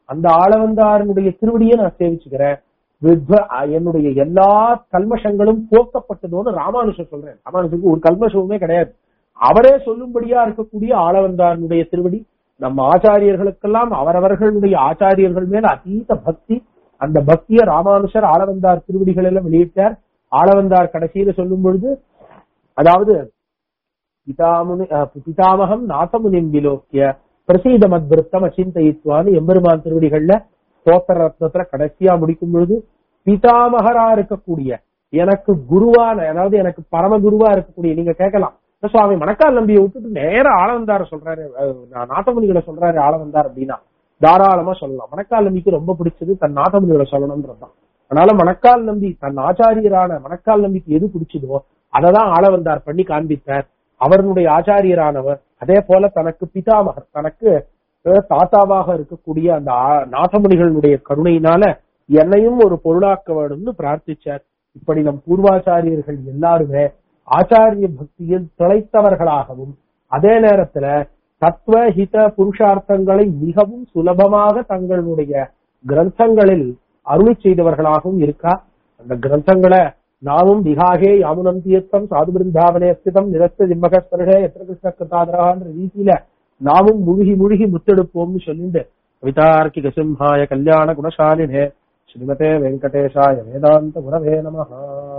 அந்த ஆளவந்தாரனுடைய திருவடியை நான் சேவிச்சுக்கிறேன் வித்வ அ- என்னுடைய எல்லா கல்மஷங்களும் போக்கப்பட்டதோன்னு ராமானுஷர் சொல்றேன் ராமானுஷருக்கு ஒரு கல்மஷமுமே கிடையாது அவரே சொல்லும்படியா இருக்கக்கூடிய ஆளவந்தாரனுடைய திருவடி நம்ம ஆச்சாரியர்களுக்கெல்லாம் அவரவர்களுடைய ஆச்சாரியர்கள் மேல அதீத பக்தி அந்த பக்திய ராமானுஷர் ஆளவந்தார் திருவடிகள் எல்லாம் வெளியிட்டார் ஆளவந்தார் கடைசியில சொல்லும் பொழுது அதாவது பிதாமுனி அஹ், பிதாமகம் நாசமுனிம் விலோக்கிய பிரசீத மத்பிருத்தம் அச்சிந்தயித்வான்னு எம்பெருமான் திருவடிகள்ல ஸ்தோத்திர ரத்னத்துல கடைசியா முடிக்கும் பொழுது பிதாமகரா இருக்கக்கூடிய எனக்கு குருவான அதாவது எனக்கு பரம குருவா இருக்கக்கூடிய நீங்க கேட்கலாம் "என்ன சுவாமி மணக்கால் நம்பியை விட்டுட்டு நேர ஆளவந்தார சொல்றாரு அஹ், நான் நாட்டமுனிகளை சொல்றாரு ஆளவந்தார் அப்படின்னா தாராளமா சொல்லலாம் மணக்கால் நம்பிக்கு ரொம்ப பிடிச்சது தன் நாட்டமுனிகளை சொல்லணும்ன்றதுதான் அதனால மணக்கால் நம்பி தன் ஆச்சாரியரான மணக்கால் நம்பிக்கு எது பிடிச்சதோ அததான் ஆளவந்தார் பண்ணி காண்பித்தார் அவர்களுடைய ஆச்சாரியரானவர் அதே போல தனக்கு பிதாமகர் தனக்கு அஹ், தாத்தாவாக இருக்கக்கூடிய அந்த ஆ- நாதமுனிகளுடைய கருணையினால என்னையும் ஒரு பொருளாக்க வேணும்னு பிரார்த்திச்சார் இப்படி நம் பூர்வாச்சாரியர்கள் எல்லாருமே ஆச்சாரிய பக்தியில் திளைத்தவர்களாகவும் அதே நேரத்துல தத்துவ ஹித புருஷார்த்தங்களை மிகவும் சுலபமாக தங்களுடைய கிரந்தங்களில் அருளி செய்தவர்களாகவும் இருக்கா அந்த கிரந்தங்களை நாமும் விகாகே யாமுனம் தீர்த்தம் சாது பிருந்தாவனே ஸ்திதம் நிரஸ்த திம்மகஸ்பர்ஷே எத்திர கிருஷ்ண கதாதரான்ற ரீதியில நாமும் முழுகி முழுகி முத்தெடுப்போம்னு சொல்லிட்டு கவிதார்க்கிக சிம்ஹாய கல்யாண குணசாலினே ஸ்ரீமதே வெங்கடேஷாய வேதாந்த குரவே நமஹா